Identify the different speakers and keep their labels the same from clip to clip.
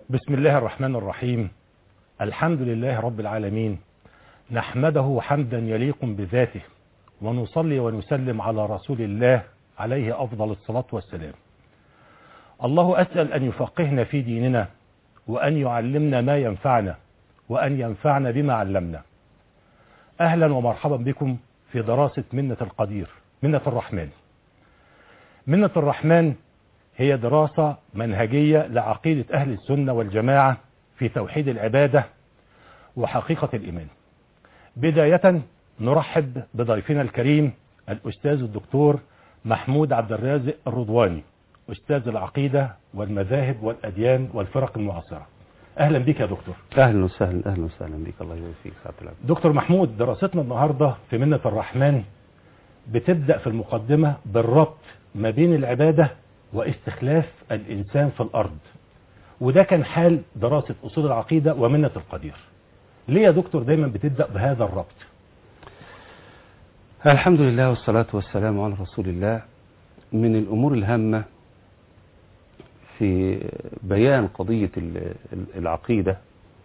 Speaker 1: بسم الله الرحمن الرحيم الحمد لله رب العالمين نحمده حمدا يليق بذاته ونصلي ونسلم على رسول الله عليه أفضل الصلاة والسلام الله أسأل أن يفقهنا في ديننا وأن يعلمنا ما ينفعنا وأن ينفعنا بما علمنا أهلا ومرحبا بكم في دراسة منة القدير منة الرحمن منة الرحمن هي دراسة منهجية لعقيدة أهل السنة والجماعة في توحيد العبادة وحقيقة الإيمان بداية نرحب بضيفنا الكريم الأستاذ الدكتور محمود عبد الرازق الرضواني أستاذ العقيدة والمذاهب والأديان والفرق المعاصرة أهلا بك يا دكتور
Speaker 2: اهلا وسهلا اهلا وسهلا بك الله يبارك فيك سعاده العبد
Speaker 1: دكتور محمود دراستنا النهاردة في منة الرحمن بتبدأ في المقدمة بالربط ما بين العبادة واستخلاف الإنسان في الأرض وده كان حال دراسة أصول العقيدة ومنة القدير ليه يا دكتور دايما بتبدأ بهذا الربط
Speaker 2: الحمد لله والصلاة والسلام على رسول الله من الأمور الهامة في بيان قضية ال- ال- العقيدة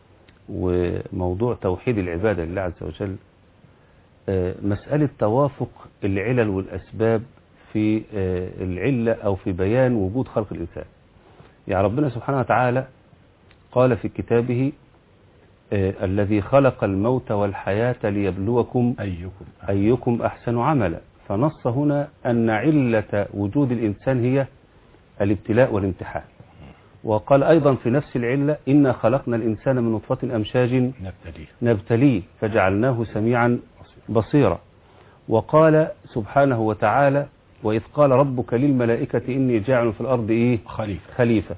Speaker 2: وموضوع توحيد العبادة لله عز وجل آه، مسألة توافق العلل والأسباب في آه، العلة أو في بيان وجود خلق الإنسان يعني ربنا سبحانه وتعالى قال في كتابه آه، الذي خلق الموت والحياة ليبلوكم
Speaker 1: أيكم
Speaker 2: أيكم أحسن عملا فنص هنا أن علة وجود الإنسان هي الابتلاء والامتحان وقال أيضا في نفس العلة إنا خلقنا الإنسان من نطفة أمشاج
Speaker 1: نبتدي
Speaker 2: نبتليه فجعلناه سميعا بصيرا وقال سبحانه وتعالى وإذ قال ربك للملائكة إني جاعل في الأرض إيه
Speaker 1: خليفة
Speaker 2: خليفة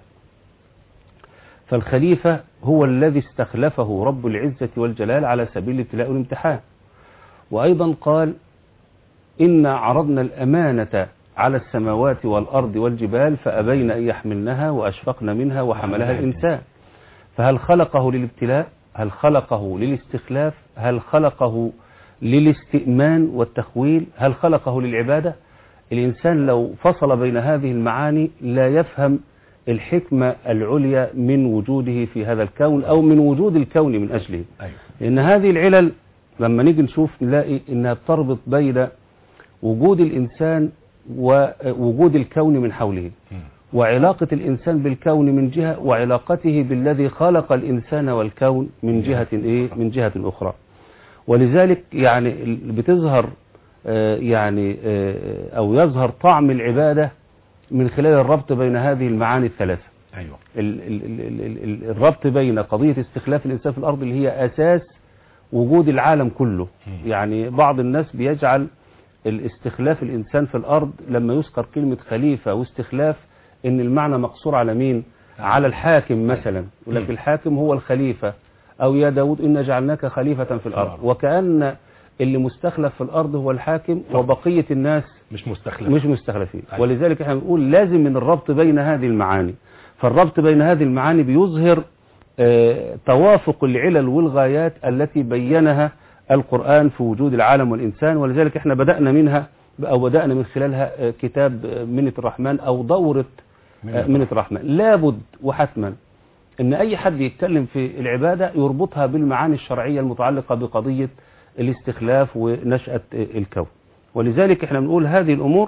Speaker 2: فالخليفة هو الذي استخلفه رب العزة والجلال على سبيل الابتلاء والامتحان وأيضا قال إنا عرضنا الأمانة على السماوات والأرض والجبال فأبين أن يحملنها وأشفقن منها وحملها الإنسان فهل خلقه للابتلاء هل خلقه للاستخلاف هل خلقه للاستئمان والتخويل هل خلقه للعبادة الإنسان لو فصل بين هذه المعاني لا يفهم الحكمة العليا من وجوده في هذا الكون أو من وجود الكون من أجله
Speaker 1: أيوة
Speaker 2: لأن هذه العلل لما نيجي نشوف نلاقي إنها بتربط بين وجود الإنسان ووجود الكون من حوله
Speaker 1: مم.
Speaker 2: وعلاقة الإنسان بالكون من جهة وعلاقته بالذي خلق الإنسان والكون من جهة إيه من جهة أخرى ولذلك يعني ال- بتظهر آه، يعني آه، أو يظهر طعم العبادة من خلال الربط بين هذه المعاني الثلاثة
Speaker 1: أيوة
Speaker 2: ال- ال- ال- ال- ال- الربط بين قضية استخلاف الإنسان في الأرض اللي هي أساس وجود العالم كله
Speaker 1: مم.
Speaker 2: يعني بعض الناس بيجعل الاستخلاف الإنسان في الأرض لما يذكر كلمة خليفة واستخلاف إن المعنى مقصور على مين على الحاكم مثلا يقول لك
Speaker 1: مم.
Speaker 2: الحاكم هو الخليفة أو يا داود إن جعلناك خليفة في الأرض
Speaker 1: الأرض.
Speaker 2: وكأن اللي مستخلف في الأرض هو الحاكم وبقية الناس
Speaker 1: مش مستخلف
Speaker 2: مش مستخلفين
Speaker 1: أيوة.
Speaker 2: ولذلك احنا بنقول لازم من الربط بين هذه المعاني فالربط بين هذه المعاني بيظهر آه، توافق العلل والغايات التي بينها القرآن في وجود العالم والإنسان ولذلك احنا بدأنا منها أو بدأنا من خلالها آه، كتاب آه، منة الرحمن أو دورة آه، منة الرحمن لابد وحتما ان اي حد يتكلم في العبادة يربطها بالمعاني الشرعية المتعلقة بقضية الاستخلاف ونشأة آه، الكون ولذلك احنا بنقول هذه الامور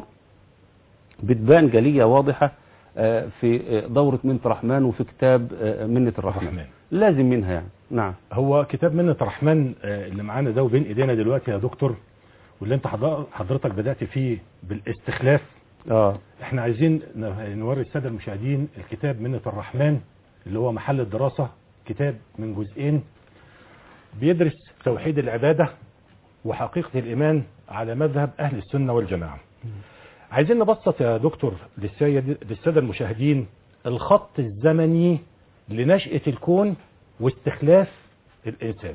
Speaker 2: بتبان جلية واضحة آه، في آه، دورة منة الرحمن وفي كتاب آه، منة الرحمن
Speaker 1: الرحمن
Speaker 2: لازم منها يعني نعم
Speaker 1: هو كتاب منة الرحمن آه، اللي معانا ده وبين ايدينا دلوقتي يا دكتور واللي انت حضر- حضرتك بدأت فيه بالاستخلاف
Speaker 2: اه
Speaker 1: احنا عايزين ن- نوري السادة المشاهدين الكتاب منة الرحمن اللي هو محل الدراسة كتاب من جزئين بيدرس توحيد العبادة وحقيقة الإيمان على مذهب أهل السنة والجماعة عايزين نبسط يا دكتور للسيد- للسادة المشاهدين الخط الزمني لنشأة الكون واستخلاف الإنسان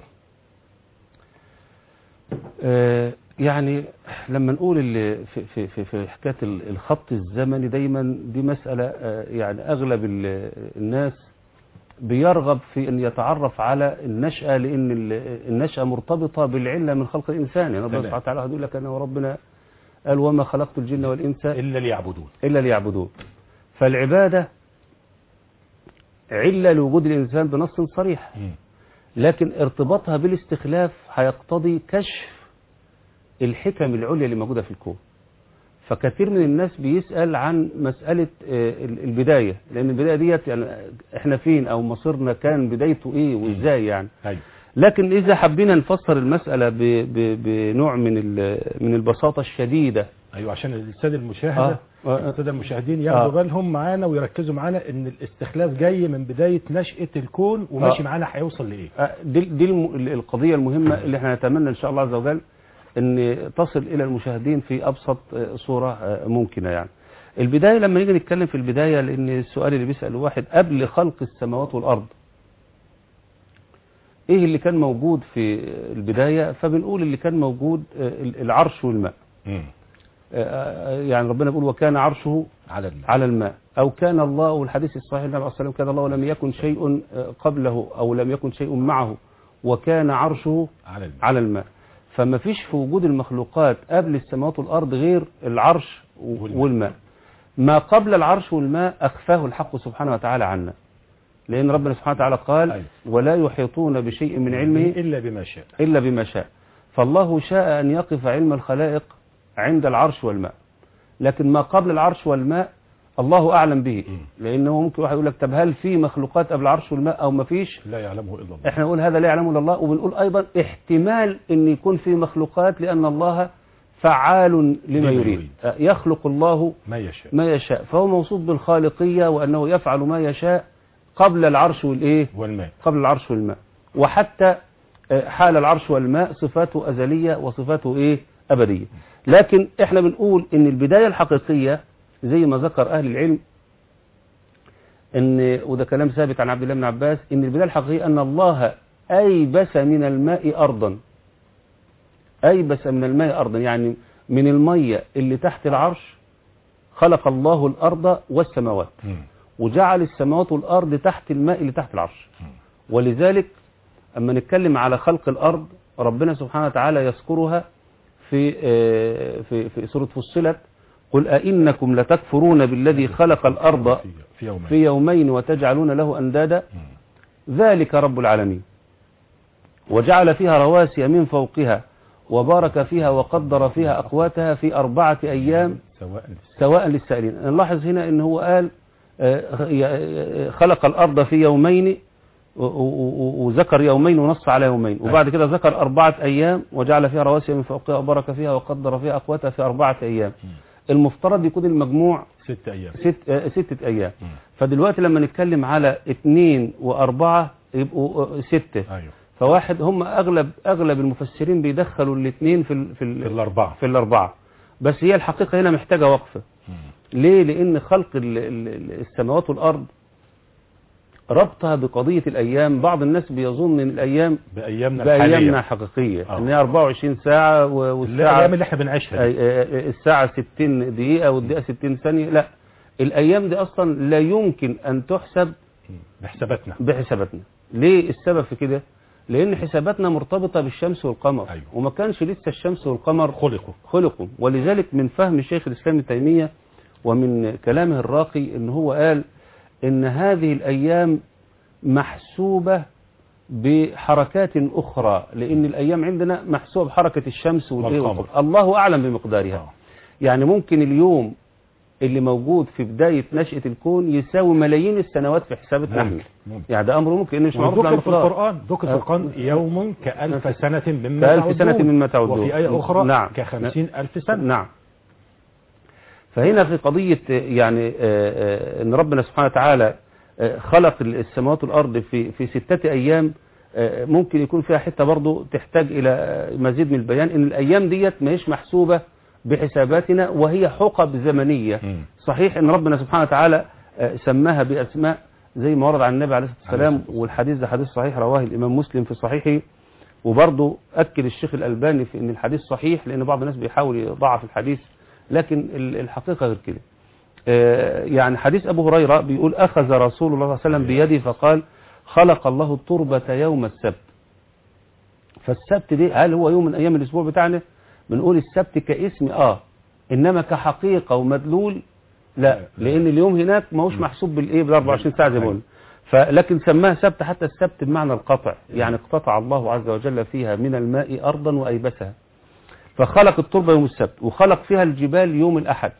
Speaker 2: آه، يعني لما نقول اللي في في في, في حكايه ال- الخط الزمني دايما دي مساله آه، يعني اغلب ال- الناس بيرغب في ان يتعرف على النشأة لان ال- النشأة مرتبطة بالعلة من خلق الانسان يعني ربنا
Speaker 1: تمام.
Speaker 2: سبحانه وتعالى يقول لك انا وربنا قال وما خلقت الجن والانس
Speaker 1: إلا ليعبدون
Speaker 2: إلا ليعبدون فالعبادة علة لوجود الإنسان بنص صريح
Speaker 1: مم.
Speaker 2: لكن ارتباطها بالاستخلاف هيقتضي كشف الحكم العليا اللي موجودة في الكون فكثير من الناس بيسأل عن مسألة آه، البداية لأن البداية ديت يعني احنا فين أو مصيرنا كان بدايته إيه وإزاي يعني
Speaker 1: أيوة.
Speaker 2: لكن إذا حبينا نفسر المسألة ب- ب- بنوع من ال- من البساطة الشديدة
Speaker 1: ايوه عشان الساده المشاهده
Speaker 2: آه، آه.
Speaker 1: الساده المشاهدين ياخدوا
Speaker 2: آه.
Speaker 1: بالهم معانا ويركزوا معانا ان الاستخلاف جاي من بدايه نشاه الكون وماشي
Speaker 2: آه.
Speaker 1: معانا هيوصل لايه
Speaker 2: آه، دي, دي الم- القضية المهمة اللي احنا نتمنى إن شاء الله عز وجل أن تصل إلى المشاهدين في أبسط آه، صورة آه، ممكنة يعني البداية لما نيجي نتكلم في البداية لأن السؤال اللي بيسأل واحد قبل خلق السماوات والأرض إيه اللي كان موجود في البداية فبنقول اللي كان موجود آه، العرش والماء
Speaker 1: مم.
Speaker 2: آه، يعني ربنا بيقول وكان عرشه
Speaker 1: على ال-
Speaker 2: على الماء أو كان الله والحديث الصحيح النبي عليه الصلاة والسلام كان الله ولم يكن شيء آه، قبله أو لم يكن شيء معه وكان عرشه
Speaker 1: على الماء
Speaker 2: على الماء فما فيش في وجود المخلوقات قبل السماوات والأرض غير العرش و-
Speaker 1: والماء.
Speaker 2: والماء ما قبل العرش والماء أخفاه الحق سبحانه وتعالى عنا لأن ربنا سبحانه وتعالى قال
Speaker 1: أيوة.
Speaker 2: ولا يحيطون بشيء من علمه
Speaker 1: الا بما شاء
Speaker 2: إلا بما شاء فالله شاء أن يقف علم الخلائق عند العرش والماء لكن ما قبل العرش والماء الله أعلم به
Speaker 1: م.
Speaker 2: لأنه ممكن واحد يقول لك طب هل في مخلوقات قبل العرش والماء أو ما فيش
Speaker 1: لا يعلمه الا الله
Speaker 2: احنا نقول هذا لا يعلمه الا الله وبنقول أيضا احتمال أن يكون في مخلوقات لأن الله فعال لما
Speaker 1: لما
Speaker 2: يريد
Speaker 1: يريد.
Speaker 2: آه، يخلق الله
Speaker 1: ما يشاء
Speaker 2: ما يشاء فهو موصوف بالخالقية وأنه يفعل ما يشاء قبل العرش والإيه
Speaker 1: والماء
Speaker 2: قبل العرش والماء وحتى آه، حال العرش والماء صفاته أزلية وصفاته إيه أبدية لكن إحنا بنقول إن البداية الحقيقية زي ما ذكر أهل العلم إن وده كلام ثابت عن عبد الله بن عباس إن البداية الحقيقية أن الله أيبس من الماء أرضا أيبس من الماء أرضا يعني من المية اللي تحت العرش خلق الله الأرض والسماوات
Speaker 1: مم.
Speaker 2: وجعل السماوات والأرض تحت الماء اللي تحت العرش ولذلك أما نتكلم على خلق الأرض ربنا سبحانه وتعالى يذكرها في آه، في في سورة فصلت قل أئنكم لتكفرون بالذي خلق الأرض
Speaker 1: في, في يومين
Speaker 2: في يومين وتجعلون له أندادا
Speaker 1: مم.
Speaker 2: ذلك رب العالمين وجعل فيها رواسي من فوقها وبارك فيها وقدر فيها أقواتها في أربعة أيام
Speaker 1: سواء للس-
Speaker 2: سواء للسائلين نلاحظ هنا ان هو قال آه، آه، خلق الارض في يومين و- و- و- وذكر يومين ونص على يومين وبعد كده ذكر أربعة أيام وجعل فيها رواسي من فوقها وبارك فيها وقدر فيها أقواتها في أربعة أيام المفترض يكون المجموع
Speaker 1: ست ايام
Speaker 2: ست آه، ستة أيام
Speaker 1: مم.
Speaker 2: فدلوقتي لما نتكلم على اثنين وأربعة يبقوا آه، ستة
Speaker 1: ايوه
Speaker 2: فواحد هم أغلب أغلب المفسرين بيدخلوا الاثنين في ال- في, ال-
Speaker 1: في الاربعه
Speaker 2: في الأربعة بس هي الحقيقة هنا محتاجة وقفة
Speaker 1: مم.
Speaker 2: ليه لأن خلق ال- ال- السماوات والأرض ربطها بقضية الأيام بعض الناس بيظن أن الأيام
Speaker 1: بايامنا
Speaker 2: بأيامنا
Speaker 1: الحاليه
Speaker 2: حقيقية
Speaker 1: آه.
Speaker 2: ان هي 24 ساعة و- والساعة
Speaker 1: الايام اللي احنا بنعيشها دي.
Speaker 2: أي- أي- الساعة 60 دقيقة والدقيقة 60 ثانية لا الأيام دي أصلا لا يمكن أن تحسب
Speaker 1: مم. بحساباتنا
Speaker 2: بحساباتنا ليه السبب في كده لأن حساباتنا مرتبطة بالشمس والقمر
Speaker 1: أيوة.
Speaker 2: وما كانش لسه الشمس والقمر
Speaker 1: خلقوا
Speaker 2: خلقوا ولذلك من فهم شيخ الإسلام ابن تيمية ومن كلامه الراقي ان هو قال ان هذه الأيام محسوبة بحركات أخرى لأن الأيام عندنا محسوبة بحركة الشمس والإيه
Speaker 1: والقمر.
Speaker 2: والقمر. الله أعلم بمقدارها
Speaker 1: آه.
Speaker 2: يعني ممكن اليوم اللي موجود في بداية نشأة الكون يساوي ملايين السنوات في حساباتنا احنا
Speaker 1: ممكن ممكن
Speaker 2: يعني ده أمر ممكن إنه مش معروف
Speaker 1: وذكر
Speaker 2: على
Speaker 1: في
Speaker 2: الإطلاق.
Speaker 1: القرآن ذكر في
Speaker 2: آه.
Speaker 1: القرآن يوم كألف سنة مما
Speaker 2: كألف سنة
Speaker 1: تعدون.
Speaker 2: مما تعدون.
Speaker 1: وفي آية أخرى
Speaker 2: نعم.
Speaker 1: كخمسين ألف سنة
Speaker 2: نعم فهنا في قضية يعني آه، آه، ان ربنا سبحانه وتعالى آه، خلق السماوات والارض في في ستة ايام آه، ممكن يكون فيها حتة برضو تحتاج الى آه، مزيد من البيان ان الايام ديت ما هيش محسوبة بحساباتنا وهي حقب زمنية
Speaker 1: مم.
Speaker 2: صحيح ان ربنا سبحانه وتعالى آه، سماها باسماء زي ما ورد عن النبي عليه الصلاه
Speaker 1: عليه
Speaker 2: والسلام
Speaker 1: الصلاة والسلام.
Speaker 2: والحديث ده حديث صحيح رواه الامام مسلم في صحيحه وبرضه اكد الشيخ الالباني في ان الحديث صحيح لان بعض الناس بيحاول يضعف الحديث لكن ال- الحقيقه غير كده آه، يعني حديث ابو هريره بيقول اخذ رسول الله صلى الله عليه وسلم بيدي فقال خلق الله التربه يوم السبت فالسبت دي هل هو يوم من ايام الاسبوع بتاعنا بنقول السبت كاسم اه انما كحقيقه ومدلول لا
Speaker 1: لا.
Speaker 2: لان اليوم هناك ما هوش محسوب بالايه بال 24 ساعه زي ما
Speaker 1: أيوة.
Speaker 2: قلنا فلكن سماها سبت حتى السبت بمعنى القطع يعني اقتطع الله عز وجل فيها من الماء أرضا وأيبسها فخلق التربة يوم السبت وخلق فيها الجبال يوم الأحد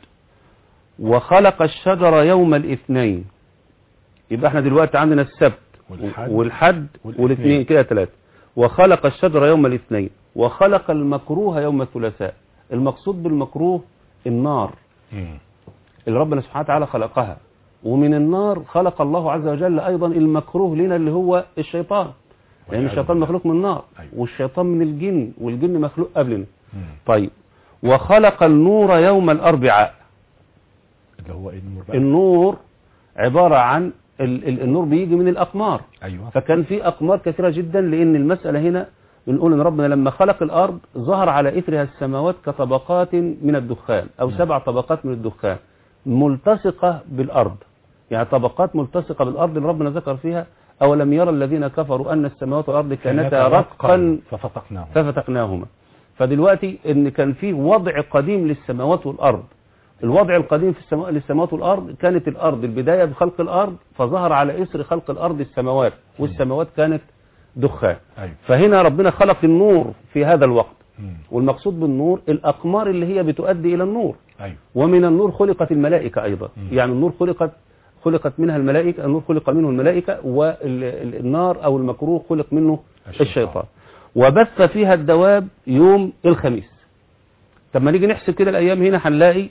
Speaker 2: وخلق الشجر يوم الاثنين يبقى احنا دلوقتي عندنا السبت
Speaker 1: والحد
Speaker 2: والحد
Speaker 1: والاثنين.
Speaker 2: والاثنين كده ثلاثة وخلق الشجر يوم الاثنين وخلق المكروه يوم الثلاثاء المقصود بالمكروه النار
Speaker 1: مم.
Speaker 2: اللي ربنا سبحانه وتعالى خلقها ومن النار خلق الله عز وجل أيضا المكروه لنا اللي هو الشيطان لأن
Speaker 1: والعياذ
Speaker 2: الشيطان
Speaker 1: بالله.
Speaker 2: مخلوق من النار
Speaker 1: أيوة.
Speaker 2: والشيطان من الجن والجن مخلوق قبلنا
Speaker 1: مم.
Speaker 2: طيب وخلق النور يوم الأربعاء
Speaker 1: اللي هو ايه النور بقى
Speaker 2: النور عبارة عن ال- ال- النور بيجي من الأقمار
Speaker 1: ايوه
Speaker 2: فكان في أقمار كثيرة جدا لأن المسألة هنا بنقول إن ربنا لما خلق الأرض ظهر على إثرها السماوات كطبقات من الدخان أو
Speaker 1: نعم.
Speaker 2: سبع طبقات من الدخان ملتصقة بالأرض يعني طبقات ملتصقة بالأرض اللي ربنا ذكر فيها أولم يرى الذين كفروا أن السماوات والأرض كانتا رتقا
Speaker 1: ففتقناهم
Speaker 2: ففتقناهما فدلوقتي ان كان في وضع قديم للسماوات والارض الوضع القديم في السماء للسماوات والارض كانت الارض البدايه بخلق الارض فظهر على اثر خلق الارض السماوات والسماوات كانت دخان
Speaker 1: ايوه
Speaker 2: فهنا ربنا خلق النور في هذا الوقت
Speaker 1: مم.
Speaker 2: والمقصود بالنور الاقمار اللي هي بتؤدي الى النور
Speaker 1: ايوه
Speaker 2: ومن النور خلقت الملائكه ايضا
Speaker 1: مم.
Speaker 2: يعني النور خلقت خلقت منها الملائكه النور خلق منه الملائكه والنار او المكروه خلق منه
Speaker 1: الشيطان.
Speaker 2: الشيطان وبث فيها الدواب يوم الخميس طب ما نيجي نحسب كده الايام هنا هنلاقي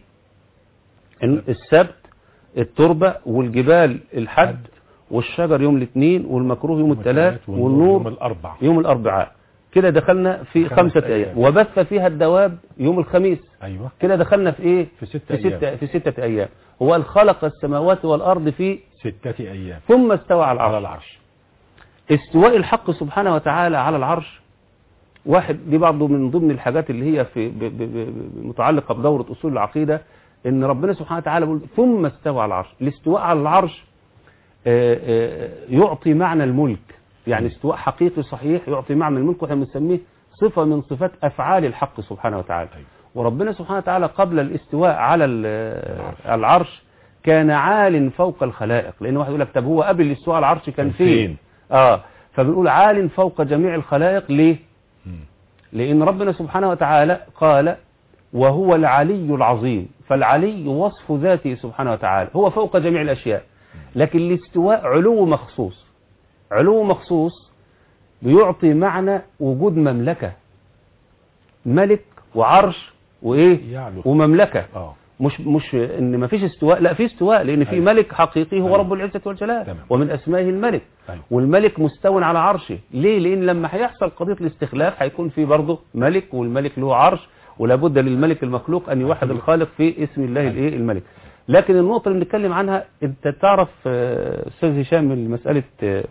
Speaker 2: إن السبت التربه والجبال الحد والشجر يوم الاثنين والمكروه يوم الثلاث
Speaker 1: يوم
Speaker 2: والنور
Speaker 1: الاربع
Speaker 2: يوم الاربعاء كده دخلنا في
Speaker 1: خمس
Speaker 2: خمسة
Speaker 1: أيام.
Speaker 2: ايام وبث فيها الدواب يوم الخميس
Speaker 1: ايوه
Speaker 2: كده دخلنا في ايه
Speaker 1: في ستة
Speaker 2: في
Speaker 1: أيام.
Speaker 2: ستة في ستة ايام هو قال خلق السماوات والارض في
Speaker 1: ستة ايام
Speaker 2: ثم استوى على
Speaker 1: على
Speaker 2: العرش
Speaker 1: العرش
Speaker 2: استواء الحق سبحانه وتعالى على العرش واحد دي برضه من ضمن الحاجات اللي هي في ب ب ب متعلقه بدوره اصول العقيده ان ربنا سبحانه وتعالى بيقول ثم استوى على العرش الاستواء على العرش آه، آه، يعطي معنى الملك يعني استواء حقيقي صحيح يعطي معنى الملك واحنا بنسميه صفه من صفات افعال الحق سبحانه وتعالى
Speaker 1: أيوة.
Speaker 2: وربنا سبحانه وتعالى قبل الاستواء على ال- العرش كان عال فوق الخلائق لان واحد يقول لك طب هو قبل الاستواء على العرش كان
Speaker 1: كان
Speaker 2: فين
Speaker 1: فين؟
Speaker 2: اه فبنقول عال فوق جميع الخلائق ليه
Speaker 1: مم.
Speaker 2: لان ربنا سبحانه وتعالى قال وهو العلي العظيم فالعلي وصف ذاته سبحانه وتعالى هو فوق جميع الاشياء لكن الاستواء علو مخصوص علو مخصوص بيعطي معنى وجود مملكة ملك وعرش وايه
Speaker 1: يعلو
Speaker 2: ومملكة
Speaker 1: اه
Speaker 2: مش مش ان ما فيش استواء لا في استواء لان في
Speaker 1: أيوة.
Speaker 2: ملك حقيقي هو
Speaker 1: أيوة.
Speaker 2: رب العزة والجلال
Speaker 1: تمام.
Speaker 2: ومن اسمائه الملك
Speaker 1: أيوة.
Speaker 2: والملك مستو على عرشه ليه لان لما هيحصل قضية الاستخلاف هيكون في برضه ملك والملك له عرش ولا بد للملك المخلوق ان يوحد الخالق في اسم الله
Speaker 1: أيوة.
Speaker 2: الايه الملك لكن النقطة اللي بنتكلم عنها انت تعرف آه، استاذ هشام من مسألة آه،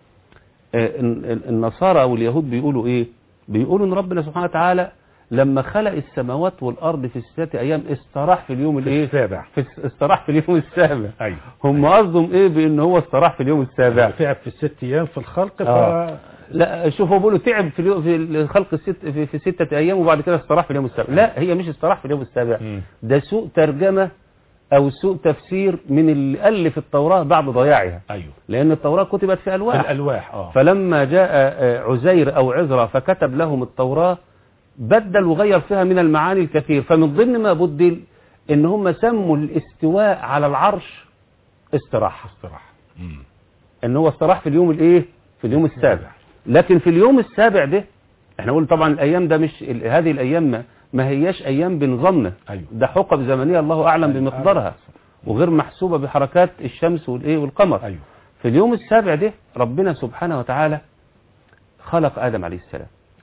Speaker 2: آه، الن- الن- النصارى او اليهود بيقولوا ايه بيقولوا ان ربنا سبحانه وتعالى لما خلق السماوات والارض في ستة ايام استراح في اليوم الايه
Speaker 1: السابع
Speaker 2: في الس- استراح في اليوم السابع
Speaker 1: ايوه
Speaker 2: هم قصدهم ايه بان هو استراح في اليوم السابع
Speaker 1: تعب في الست ايام في الخلق ف
Speaker 2: آه. لا شوف هو بيقولوا تعب في اليوم في خلق الست في, في ستة ايام وبعد كده استراح في اليوم السابع لا هي مش استراح في اليوم السابع
Speaker 1: مم.
Speaker 2: ده سوء ترجمة او سوء تفسير من اللي الف التوراة بعد ضياعها
Speaker 1: ايوه
Speaker 2: لان التوراة كتبت في الواح
Speaker 1: الالواح اه
Speaker 2: فلما جاء آه، عزير أو عزرا فكتب لهم التوراة بدل وغير فيها من المعاني الكثير فمن ضمن ما بدل ان هم سموا الاستواء على العرش استراحة
Speaker 1: استراحه مم.
Speaker 2: ان هو استراح في اليوم الايه في اليوم السابع لكن في اليوم السابع ده احنا قلنا طبعا الايام ده مش ال- هذه الايام ما, ما هياش ايام بنظامنا
Speaker 1: ايوه
Speaker 2: ده حقب زمنيه الله اعلم بمقدارها وغير محسوبه بحركات الشمس والايه والقمر
Speaker 1: ايوه
Speaker 2: في اليوم السابع ده ربنا سبحانه وتعالى خلق آدم عليه السلام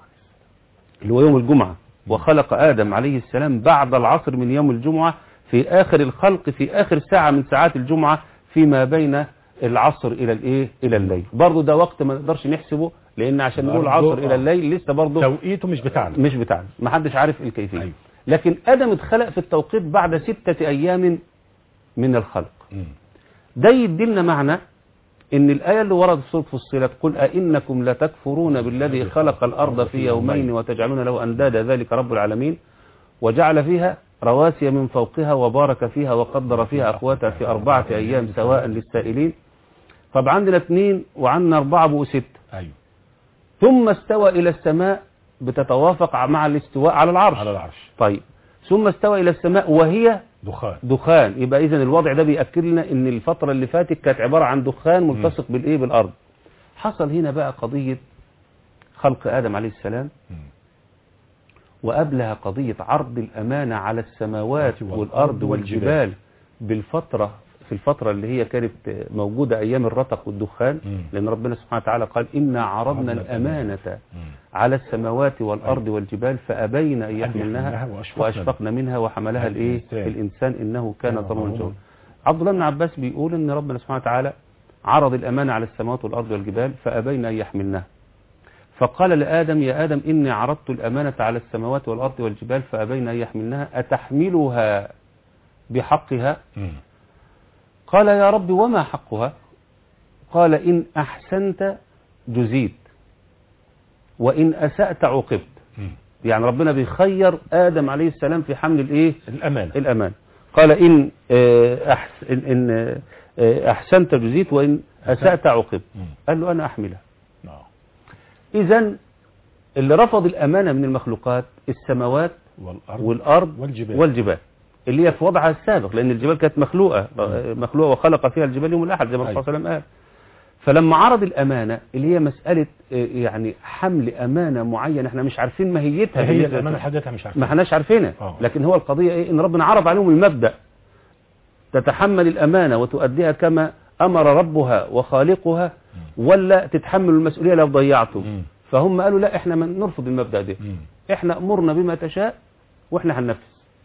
Speaker 2: اللي هو يوم الجمعة وخلق آدم عليه السلام بعد العصر من يوم الجمعة في آخر الخلق في آخر ساعة من ساعات الجمعة فيما بين العصر إلى الإيه إلى الليل برضه ده وقت ما نقدرش نحسبه لأن عشان نقول
Speaker 1: برضه
Speaker 2: العصر
Speaker 1: آه.
Speaker 2: إلى الليل لسه برضه
Speaker 1: توقيته مش بتاعنا
Speaker 2: مش بتاعنا ما حدش عارف الكيفية
Speaker 1: أيوة.
Speaker 2: لكن آدم اتخلق في التوقيت بعد ستة أيام من الخلق
Speaker 1: مم.
Speaker 2: ده يدينا معنى ان الآية اللي وردت في سورة فصلت قل أئنكم لتكفرون بالذي خلق الأرض في يومين وتجعلون له أندادا ذلك رب العالمين وجعل فيها رواسي من فوقها وبارك فيها وقدر فيها أقواتها في أربعة أيام سواء للسائلين طب عندنا اثنين وعندنا أربعة بقوا ستة
Speaker 1: ايوه
Speaker 2: ثم استوى إلى السماء بتتوافق مع الاستواء على العرش
Speaker 1: على العرش
Speaker 2: طيب ثم استوى إلى السماء وهي
Speaker 1: دخان
Speaker 2: دخان يبقى إذا الوضع ده بيأكد لنا إن الفترة اللي فاتت كانت عبارة عن دخان ملتصق بالإيه بالأرض حصل هنا بقى قضية خلق آدم عليه السلام
Speaker 1: مم.
Speaker 2: وقبلها قضية عرض الأمانة على السماوات
Speaker 1: والأرض
Speaker 2: والأرض
Speaker 1: والجبال.
Speaker 2: والجبال بالفترة في الفترة اللي هي كانت موجودة أيام الرتق والدخان
Speaker 1: مم.
Speaker 2: لأن ربنا سبحانه وتعالى قال إنا عرضنا
Speaker 1: عرضنا
Speaker 2: الأمانة
Speaker 1: مم.
Speaker 2: على السماوات والأرض والجبال فأبين أن
Speaker 1: يحملنها
Speaker 2: يحملنها
Speaker 1: وأشفقن
Speaker 2: وأشفقن منها وحملها الإيه
Speaker 1: الإنسان.
Speaker 2: الإنسان إنه كان
Speaker 1: كان
Speaker 2: ظلوما
Speaker 1: ظلوما.
Speaker 2: جهولا عبد الله بن عباس بيقول إن ربنا سبحانه وتعالى عرض الأمانة على السماوات والأرض والجبال فأبين أن يحملنها فقال لآدم يا آدم إني عرضت الأمانة على السماوات والأرض والجبال فأبين أن يحملنها أتحملها بحقها
Speaker 1: مم.
Speaker 2: قال يا رب وما حقها قال إن أحسنت جزيت وإن أسأت عوقبت
Speaker 1: مم.
Speaker 2: يعني ربنا بيخير آدم عليه السلام في حمل الإيه
Speaker 1: الأمانة
Speaker 2: الأمان قال إن آه، أحس إن إن آه، أحسنت جزيت وإن أسأت عوقبت
Speaker 1: مم.
Speaker 2: قال له أنا أحملها
Speaker 1: آه.
Speaker 2: إذا اللي رفض الأمانة من المخلوقات السماوات
Speaker 1: والأرض
Speaker 2: والأرض
Speaker 1: والجبال.
Speaker 2: والجبال اللي هي في وضعها السابق لأن الجبال كانت مخلوقة مخلوقة وخلق فيها الجبال يوم الأحد زي ما الرسول صلى الله عليه وسلم قال فلما عرض الأمانة اللي هي مسألة آه، يعني حمل أمانة معينة احنا مش عارفين ماهيتها
Speaker 1: هي
Speaker 2: بالنسبة
Speaker 1: الأمانة
Speaker 2: لنا.
Speaker 1: حدثها مش عارف
Speaker 2: ما احناش عارفينها
Speaker 1: آه.
Speaker 2: لكن هو القضية ايه ان ربنا عرض عليهم المبدأ تتحمل الأمانة وتؤديها كما أمر ربها وخالقها ولا تتحمل المسؤولية لو ضيعتم
Speaker 1: مم.
Speaker 2: فهم قالوا لا احنا من نرفض المبدأ ده
Speaker 1: مم.
Speaker 2: احنا امرنا بما تشاء واحنا هننفذ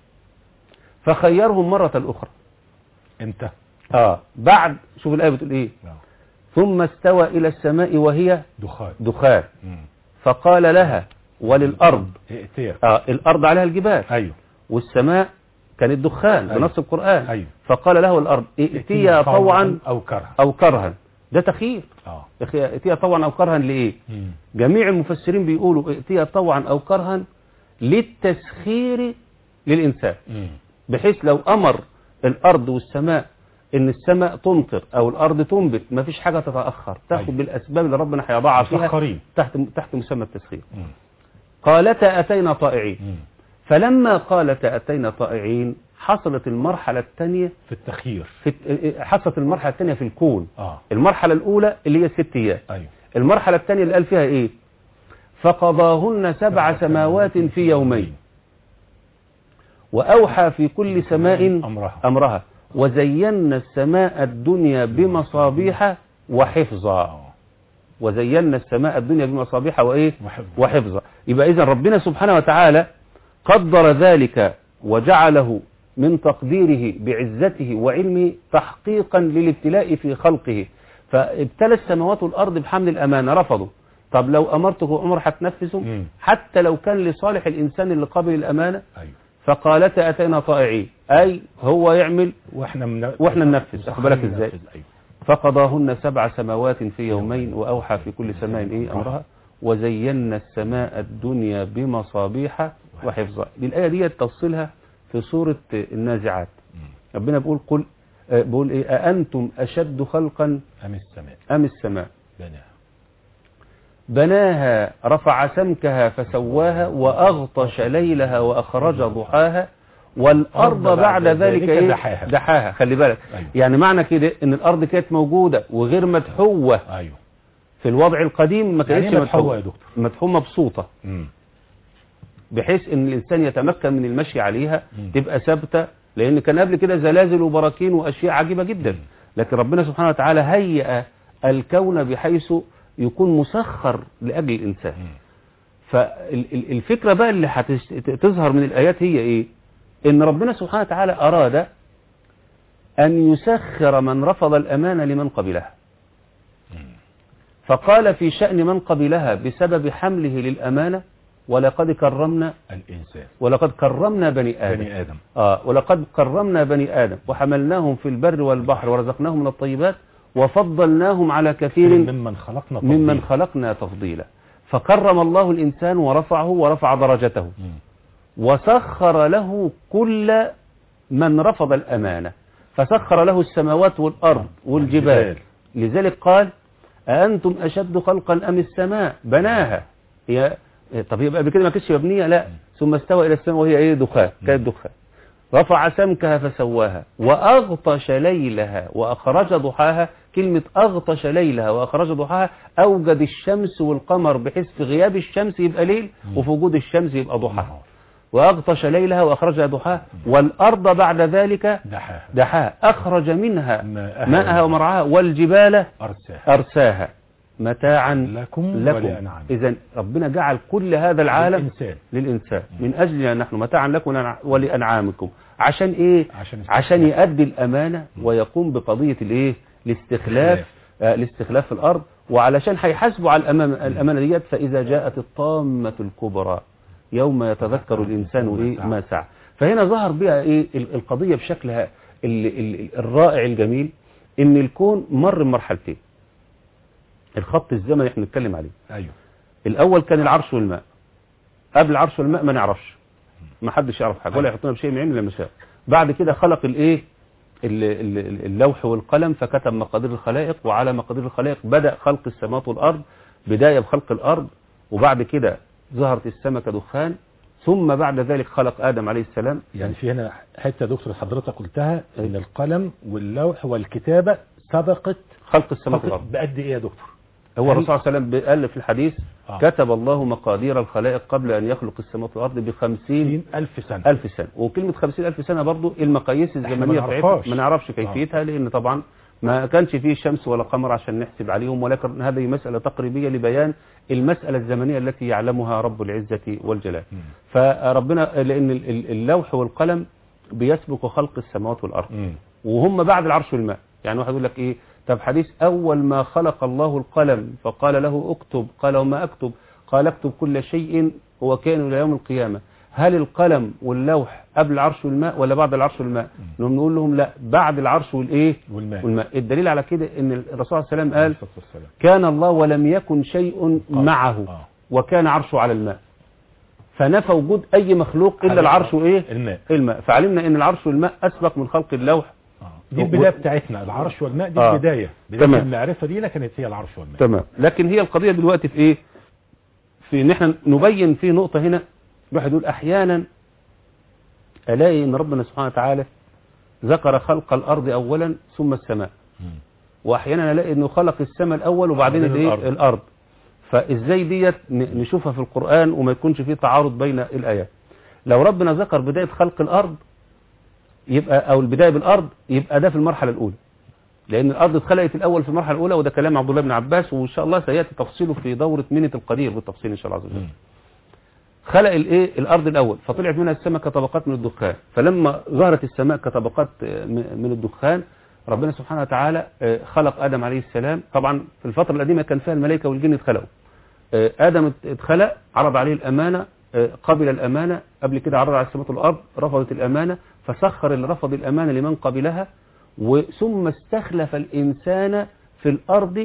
Speaker 2: فخيرهم مرة أخرى
Speaker 1: انت
Speaker 2: اه بعد شوف الآية بتقول ايه
Speaker 1: آه.
Speaker 2: ثم استوى إلى السماء وهي
Speaker 1: دخان
Speaker 2: دخان
Speaker 1: مم.
Speaker 2: فقال لها وللأرض
Speaker 1: ائتيا
Speaker 2: آه الأرض عليها الجبال
Speaker 1: ايوه
Speaker 2: والسماء كانت دخان
Speaker 1: أيوة.
Speaker 2: بنص القرآن
Speaker 1: أيوة.
Speaker 2: فقال له الأرض ائتيا طوعا
Speaker 1: او كرها
Speaker 2: أو كرها ده تخيير
Speaker 1: اه
Speaker 2: أخي، ائتيا طوعا أو كرها لإيه
Speaker 1: مم.
Speaker 2: جميع المفسرين بيقولوا ائتيا طوعا أو كرها للتسخير للإنسان
Speaker 1: مم.
Speaker 2: بحيث لو أمر الأرض والسماء إن السماء تمطر أو الأرض تنبت ما فيش حاجة تتأخر تاخد
Speaker 1: أيوة.
Speaker 2: بالأسباب اللي ربنا هيضعها فيها
Speaker 1: مسخرين
Speaker 2: تحت تحت مسمى التسخير
Speaker 1: مم.
Speaker 2: قالتا أتينا طائعين
Speaker 1: مم.
Speaker 2: فلما قالتا أتينا طائعين حصلت المرحلة الثانية
Speaker 1: في التخيير
Speaker 2: في حصلت المرحلة الثانية في الكون
Speaker 1: اه
Speaker 2: المرحلة الأولى اللي هي الست أيام
Speaker 1: ايوه
Speaker 2: المرحلة الثانية اللي قال فيها إيه فقضاهن سبع سماوات في يومين وأوحى في كل سماء
Speaker 1: امرها
Speaker 2: أمرها وزينا السماء الدنيا بمصابيح وحفظا
Speaker 1: اه
Speaker 2: وزينا السماء الدنيا بمصابيح وإيه
Speaker 1: وحفظ
Speaker 2: وحفظا يبقى إذا ربنا سبحانه وتعالى قدر ذلك وجعله من تقديره بعزته وعلمه تحقيقا للابتلاء في خلقه فابتلى السماوات والأرض بحمل الأمانة رفضوا طب لو أمرته أمر هتنفذه
Speaker 1: مم.
Speaker 2: حتى لو كان لصالح الإنسان اللي قبل الأمانة
Speaker 1: ايوه
Speaker 2: فقالتا أتينا طائعين أي هو يعمل
Speaker 1: واحنا من...
Speaker 2: وإحنا ننفذ أخد بالك إزاي
Speaker 1: ننفذ، ايوه
Speaker 2: فقضاهن سبع سماوات في يومين وأوحى في كل سماء إيه أمرها وزينا السماء الدنيا بمصابيح وحفظا الآية دي تفصيلها في سورة النازعات
Speaker 1: مم.
Speaker 2: ربنا بيقول قل آه، بيقول إيه أأنتم أشد خلقا
Speaker 1: ام السماء
Speaker 2: أم السماء
Speaker 1: بناها
Speaker 2: بناها رفع سمكها فسواها وأغطش ليلها وأخرج ضحاها والأرض
Speaker 1: بعد
Speaker 2: بعد ذلك
Speaker 1: ذلك
Speaker 2: إيه؟
Speaker 1: دحاها.
Speaker 2: دحاها خلي بالك
Speaker 1: أيوة.
Speaker 2: يعني معنى كده إن الأرض كانت موجودة وغير مدحوة
Speaker 1: ايوه
Speaker 2: في الوضع القديم ما
Speaker 1: يعني
Speaker 2: كانتش
Speaker 1: ايه مدحوة
Speaker 2: مدحوة
Speaker 1: يا دكتور
Speaker 2: مدحوة مبسوطة
Speaker 1: مم.
Speaker 2: بحيث ان الانسان يتمكن من المشي عليها
Speaker 1: مم.
Speaker 2: تبقى ثابته لان كان قبل كده زلازل وبراكين واشياء عجيبه جدا
Speaker 1: مم.
Speaker 2: لكن ربنا سبحانه وتعالى هيأ الكون بحيث يكون مسخر لاجل الانسان
Speaker 1: مم.
Speaker 2: فالفكره بقى اللي هتظهر من الايات هي ايه ان ربنا سبحانه وتعالى اراد ان يسخر من رفض الامانه لمن قبلها
Speaker 1: مم.
Speaker 2: فقال في شأن من قبلها بسبب حمله للأمانة ولقد كرمنا
Speaker 1: الانسان
Speaker 2: ولقد كرمنا بني آدم
Speaker 1: بني ادم
Speaker 2: آه ولقد كرمنا بني آدم وحملناهم في البر والبحر ورزقناهم من الطيبات وفضلناهم على كثير
Speaker 1: ممن خلقنا
Speaker 2: ممن
Speaker 1: تفضيلا.
Speaker 2: خلقنا تفضيلا فكرم الله الإنسان ورفعه ورفع درجته
Speaker 1: مم.
Speaker 2: وسخر له كل من رفض الأمانة فسخر له السماوات والأرض والجبال
Speaker 1: والجبال.
Speaker 2: لذلك قال أأنتم أشد خلقا أم السماء بناها هي طب يبقى قبل كده ما كانتش مبنية لا ثم استوى إلى السماء وهي إيه دخان كانت دخان رفع سمكها فسواها وأغطش ليلها وأخرج ضحاها كلمة أغطش ليلها وأخرج ضحاها أوجد الشمس والقمر بحيث في غياب الشمس يبقى ليل وفي وجود الشمس يبقى ضحى وأغطش ليلها وأخرج ضحاها والأرض بعد ذلك
Speaker 1: دحاها
Speaker 2: دحاها أخرج منها
Speaker 1: ماءها
Speaker 2: ماءها ومرعاها والجبال
Speaker 1: أرساها
Speaker 2: أرساها متاعا
Speaker 1: لكم,
Speaker 2: لكم
Speaker 1: ولأنعام
Speaker 2: إذا ربنا جعل كل هذا العالم
Speaker 1: الإنسان
Speaker 2: للإنسان من أجل نحن متاعا لكم ولأنعامكم عشان إيه
Speaker 1: عشان
Speaker 2: عشان يؤدي الأمانة ويقوم بقضية الإيه الاستخلاف آه، الاستخلاف في الأرض وعلشان هيحاسبوا على الأمانة, الأمانة ديت فإذا جاءت الطامة الكبرى يوم يتذكر الإنسان إيه ما سعى فهنا ظهر بها إيه ال- القضية بشكلها ال- ال- الرائع الجميل إن الكون مر بمرحلتين الخط الزمني اللي احنا بنتكلم عليه
Speaker 1: أيوه
Speaker 2: الأول كان العرش والماء قبل العرش والماء ما نعرفش ما حدش يعرف حاجة ولا يحطنا بشيء من علم الا ما شاء بعد كده خلق الايه ال- ال- اللوح والقلم فكتب مقادير الخلائق وعلى مقادير الخلائق بدأ خلق السماوات والأرض بداية بخلق الأرض وبعد كده ظهرت السماء كدخان ثم بعد ذلك خلق آدم عليه السلام
Speaker 1: يعني في هنا حتة دكتور حضرتك قلتها ان القلم واللوح والكتابة سبقت
Speaker 2: خلق السماوات والأرض
Speaker 1: بقد ايه يا دكتور
Speaker 2: هو الرسول صلى الله عليه وسلم قال في الحديث
Speaker 1: آه.
Speaker 2: كتب الله مقادير الخلائق قبل أن يخلق السماوات والأرض بخمسين
Speaker 1: 60 ألف سنة
Speaker 2: ألف سنة وكلمة خمسين ألف سنة برضو المقاييس
Speaker 1: ما
Speaker 2: الزمنية
Speaker 1: نعرفهاش.
Speaker 2: بتاعتها ما نعرفش كيفيتها لأن طبعا ما كانش فيه شمس ولا قمر عشان نحسب عليهم ولكن هذه مسألة تقريبية لبيان المسألة الزمنية التي يعلمها رب العزة والجلال
Speaker 1: مم.
Speaker 2: فربنا لأن ال- ال- اللوح والقلم بيسبق خلق السماوات والأرض
Speaker 1: مم.
Speaker 2: وهم بعد العرش والماء يعني واحد يقول لك ايه طب حديث اول ما خلق الله القلم فقال له اكتب قال وما اكتب قال اكتب كل شيء هو كان الى يوم القيامه هل القلم واللوح قبل العرش والماء ولا بعد العرش والماء نقوم نقول لهم لا بعد العرش والايه
Speaker 1: والماء
Speaker 2: والماء الدليل على كده ان الرسول صلى الله عليه وسلم
Speaker 1: عليه
Speaker 2: قال
Speaker 1: الصلاة والسلام.
Speaker 2: كان الله ولم يكن شيء معه
Speaker 1: آه.
Speaker 2: وكان عرشه على الماء فنفى وجود اي مخلوق الا
Speaker 1: على
Speaker 2: العرش وايه
Speaker 1: الماء
Speaker 2: الماء فعلمنا ان العرش والماء اسبق من خلق اللوح
Speaker 1: آه. دي البداية بتاعتنا العرش والماء دي
Speaker 2: آه.
Speaker 1: البداية بداية
Speaker 2: تمام.
Speaker 1: المعرفة دي كانت هي العرش والماء
Speaker 2: تمام لكن هي القضية دلوقتي في ايه في ان احنا نبين في نقطة هنا الواحد يقول احيانا الاقي ان ربنا سبحانه وتعالى ذكر خلق الارض اولا ثم السماء
Speaker 1: مم.
Speaker 2: واحيانا الاقي انه خلق السماء الاول وبعدين
Speaker 1: وبعدين
Speaker 2: الايه
Speaker 1: الأرض.
Speaker 2: الارض فازاي ديت ن- نشوفها في القرآن وما يكونش فيه تعارض بين الايات لو ربنا ذكر بداية خلق الارض يبقى او البداية بالارض يبقى ده في المرحلة الاولى لان الارض اتخلقت الاول في المرحله الاولى وده كلام عبد الله بن عباس وان شاء الله سياتي تفصيله في دوره منه القدير بالتفصيل ان شاء الله عز وجل
Speaker 1: مم.
Speaker 2: خلق الايه الارض الاول فطلعت منها السماء كطبقات من الدخان فلما ظهرت السماء كطبقات آه، م- من الدخان ربنا سبحانه وتعالى آه، خلق ادم عليه السلام طبعا في الفتره القديمه كان فيها الملائكه والجن اتخلقوا آه، ادم ات- اتخلق عرض عليه الامانه آه، قبل الامانه قبل كده عرض على السماوات والارض رفضت الامانه فسخر اللي رفض الامانه لمن قبلها وثم استخلف الانسان في الارض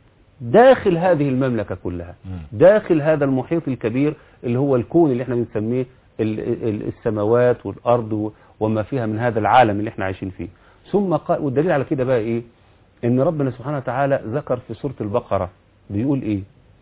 Speaker 2: داخل هذه المملكه كلها
Speaker 1: مم.
Speaker 2: داخل هذا المحيط الكبير اللي هو الكون اللي احنا بنسميه ال- ال- السماوات والأرض و- وما فيها من هذا العالم اللي احنا عايشين فيه ثم قال والدليل على كده بقى ايه ان ربنا سبحانه وتعالى ذكر في سورة البقرة بيقول ايه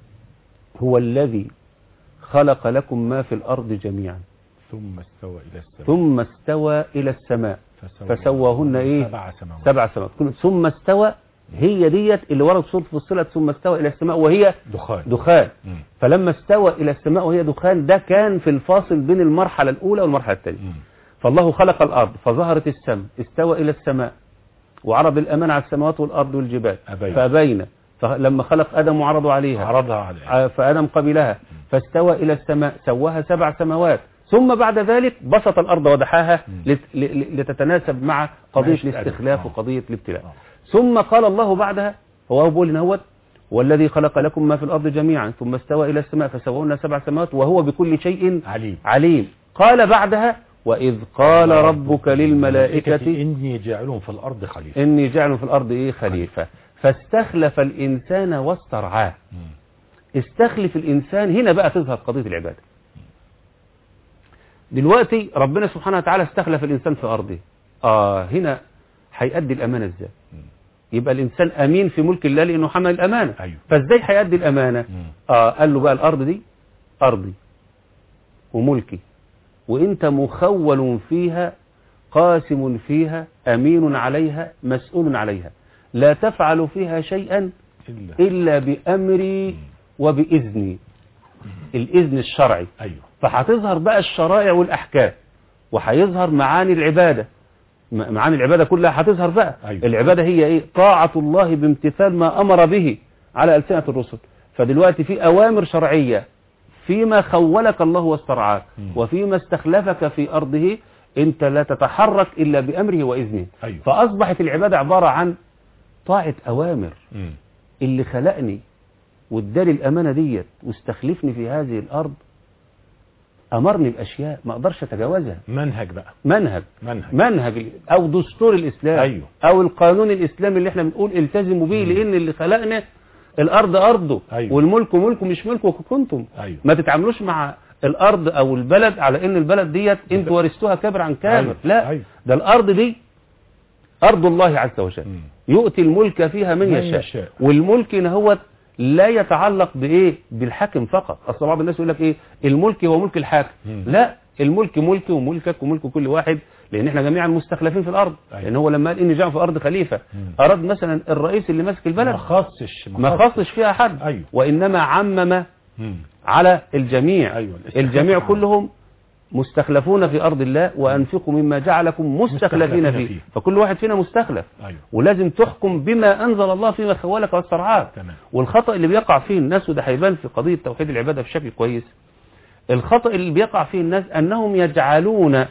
Speaker 2: هو الذي خلق لكم ما في الأرض جميعا
Speaker 1: ثم استوى إلى السماء
Speaker 2: ثم استوى إلى السماء فسواهن إيه؟
Speaker 1: سبع سماوات
Speaker 2: سبع سماوات كل- ثم استوى هي ديت اللي ورد سورة فصلت ثم استوى إلى السماء وهي
Speaker 1: دخان
Speaker 2: دخان
Speaker 1: مم.
Speaker 2: فلما استوى إلى السماء وهي دخان ده كان في الفاصل بين المرحلة الأولى والمرحلة الثانية
Speaker 1: مم.
Speaker 2: فالله خلق الأرض فظهرت السماء استوى إلى السماء وعرض الأمان على السماوات والأرض والجبال
Speaker 1: أبين.
Speaker 2: فأبين فلما خلق آدم وعرضوا عليها
Speaker 1: عرضها عليه
Speaker 2: ع- فآدم قبلها فاستوى إلى السماء سواها سبع سماوات ثم بعد ذلك بسط الأرض ودحاها
Speaker 1: مم.
Speaker 2: لت- ل- ل- لتتناسب مع قضية
Speaker 1: ماشي،
Speaker 2: الاستخلاف
Speaker 1: آه.
Speaker 2: وقضية الابتلاء
Speaker 1: آه.
Speaker 2: ثم قال الله بعدها هو بيقول إن هو والذي خلق لكم ما في الأرض جميعا ثم استوى إلى السماء فسواهن سبع سماوات وهو بكل شيء
Speaker 1: عليم
Speaker 2: عليم قال بعدها وإذ قال ربك للملائكة
Speaker 1: إني جاعلهم في الأرض خليفة
Speaker 2: إني جعل في الأرض إيه خليفة فاستخلف الإنسان واسترعاه
Speaker 1: مم.
Speaker 2: استخلف الإنسان هنا بقى تظهر قضية العبادة دلوقتي ربنا سبحانه وتعالى استخلف الإنسان في أرضه آه هنا هيأدي الأمانة إزاي يبقى الإنسان أمين في ملك الله لأنه حمل الأمانة
Speaker 1: أيوه
Speaker 2: فازاي هيأدي الأمانة
Speaker 1: مم.
Speaker 2: آه قال له بقى الأرض دي أرضي وملكي وإنت مخول فيها قاسم فيها أمين عليها مسؤول عليها لا تفعل فيها شيئا
Speaker 1: إلا
Speaker 2: إلا بأمري وبإذني الإذن الشرعي
Speaker 1: أيوه
Speaker 2: فهتظهر بقى الشرائع والأحكام وهيظهر معاني العبادة م- معاني العبادة كلها هتظهر بقى
Speaker 1: أيوة.
Speaker 2: العبادة هي إيه طاعة الله بامتثال ما أمر به على ألسنة الرسل فدلوقتي في أوامر شرعية فيما خولك الله واسترعاك
Speaker 1: مم.
Speaker 2: وفيما استخلفك في أرضه أنت لا تتحرك إلا بأمره وإذنه
Speaker 1: أيوه
Speaker 2: فأصبحت العبادة عبارة عن طاعة أوامر
Speaker 1: مم.
Speaker 2: اللي خلقني واداني الأمانة ديت واستخلفني في هذه الأرض أمرني بأشياء ما أقدرش أتجاوزها
Speaker 1: منهج بقى
Speaker 2: منهج
Speaker 1: منهج
Speaker 2: منهج ال- أو دستور الإسلام
Speaker 1: أيوه.
Speaker 2: أو القانون الإسلامي اللي احنا بنقول التزموا به لأن اللي خلقنا الأرض أرضه
Speaker 1: أيوه.
Speaker 2: والملك ملكه مش ملكه كنتم
Speaker 1: أيوه
Speaker 2: ما تتعاملوش مع الأرض أو البلد على إن البلد ديت أنتوا ورثتوها كبر عن كامل
Speaker 1: أيوه.
Speaker 2: لا
Speaker 1: أيوه.
Speaker 2: ده الأرض دي أرض الله عز وجل
Speaker 1: مم.
Speaker 2: يؤتي الملك فيها من
Speaker 1: من
Speaker 2: يشاء
Speaker 1: يشاء.
Speaker 2: والملك إن هو لا يتعلق بايه بالحاكم فقط اصل بعض الناس يقول لك ايه الملك هو ملك الحاكم
Speaker 1: مم.
Speaker 2: لا الملك ملكي وملكك وملك كل واحد لان احنا جميعا مستخلفين في الارض
Speaker 1: أيوة.
Speaker 2: لان هو لما قال اني جاء في الارض خليفه
Speaker 1: مم.
Speaker 2: اراد مثلا الرئيس اللي ماسك البلد
Speaker 1: ما خصش
Speaker 2: ما خصش فيها حد
Speaker 1: أيوة.
Speaker 2: وانما عمم
Speaker 1: مم.
Speaker 2: على الجميع
Speaker 1: أيوة. الاستخلاف
Speaker 2: الجميع
Speaker 1: عام.
Speaker 2: كلهم مستخلفون في أرض الله وأنفقوا مما جعلكم مستخلفين
Speaker 1: مستخلفين
Speaker 2: فيه
Speaker 1: فيه.
Speaker 2: فكل واحد فينا مستخلف
Speaker 1: أيوه
Speaker 2: ولازم تحكم بما أنزل الله فيما خولك واسترعاك
Speaker 1: تمام
Speaker 2: والخطأ اللي بيقع فيه الناس وده هيبان في قضية توحيد العبادة بشكل كويس الخطأ اللي بيقع فيه الناس أنهم يجعلون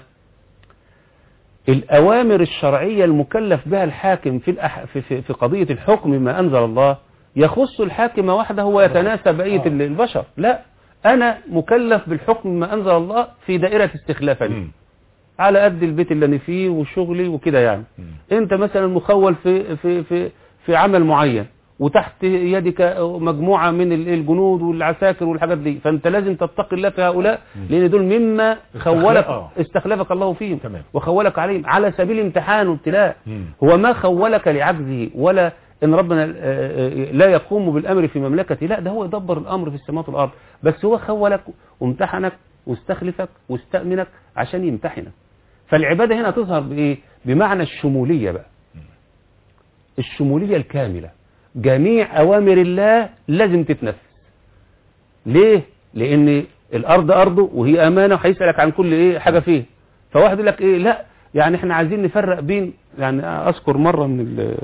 Speaker 2: الأوامر الشرعية المكلف بها الحاكم في, الأح... في, في, في قضية الحكم ما أنزل الله يخص الحاكم وحده ويتناسى بقية
Speaker 1: آه.
Speaker 2: البشر لا أنا مكلف بالحكم ما أنزل الله في دائرة استخلافني
Speaker 1: مم.
Speaker 2: على قد البيت اللي أنا فيه وشغلي وكده يعني
Speaker 1: مم.
Speaker 2: انت مثلا مخول في في في في عمل معين وتحت يدك مجموعة من ال- الجنود والعساكر والحاجات دي فانت لازم تتقي الله في هؤلاء لان دول مما خولك
Speaker 1: آه.
Speaker 2: استخلفك الله فيهم
Speaker 1: تمام.
Speaker 2: وخولك عليهم على سبيل امتحان وابتلاء
Speaker 1: مم.
Speaker 2: هو ما خولك لعجزه ولا ان ربنا آه، آه، لا يقوم بالامر في مملكته لا ده هو يدبر الامر في السماوات والارض بس هو خولك وامتحنك واستخلفك واستأمنك عشان يمتحنك فالعبادة هنا تظهر بإيه؟ بمعنى الشمولية بقى الشمولية الكاملة جميع أوامر الله لازم تتنفذ ليه؟ لأن الأرض أرضه وهي أمانة وهيسألك عن كل إيه حاجة فيه فواحد يقول لك إيه لا يعني إحنا عايزين نفرق بين يعني أذكر مرة من ال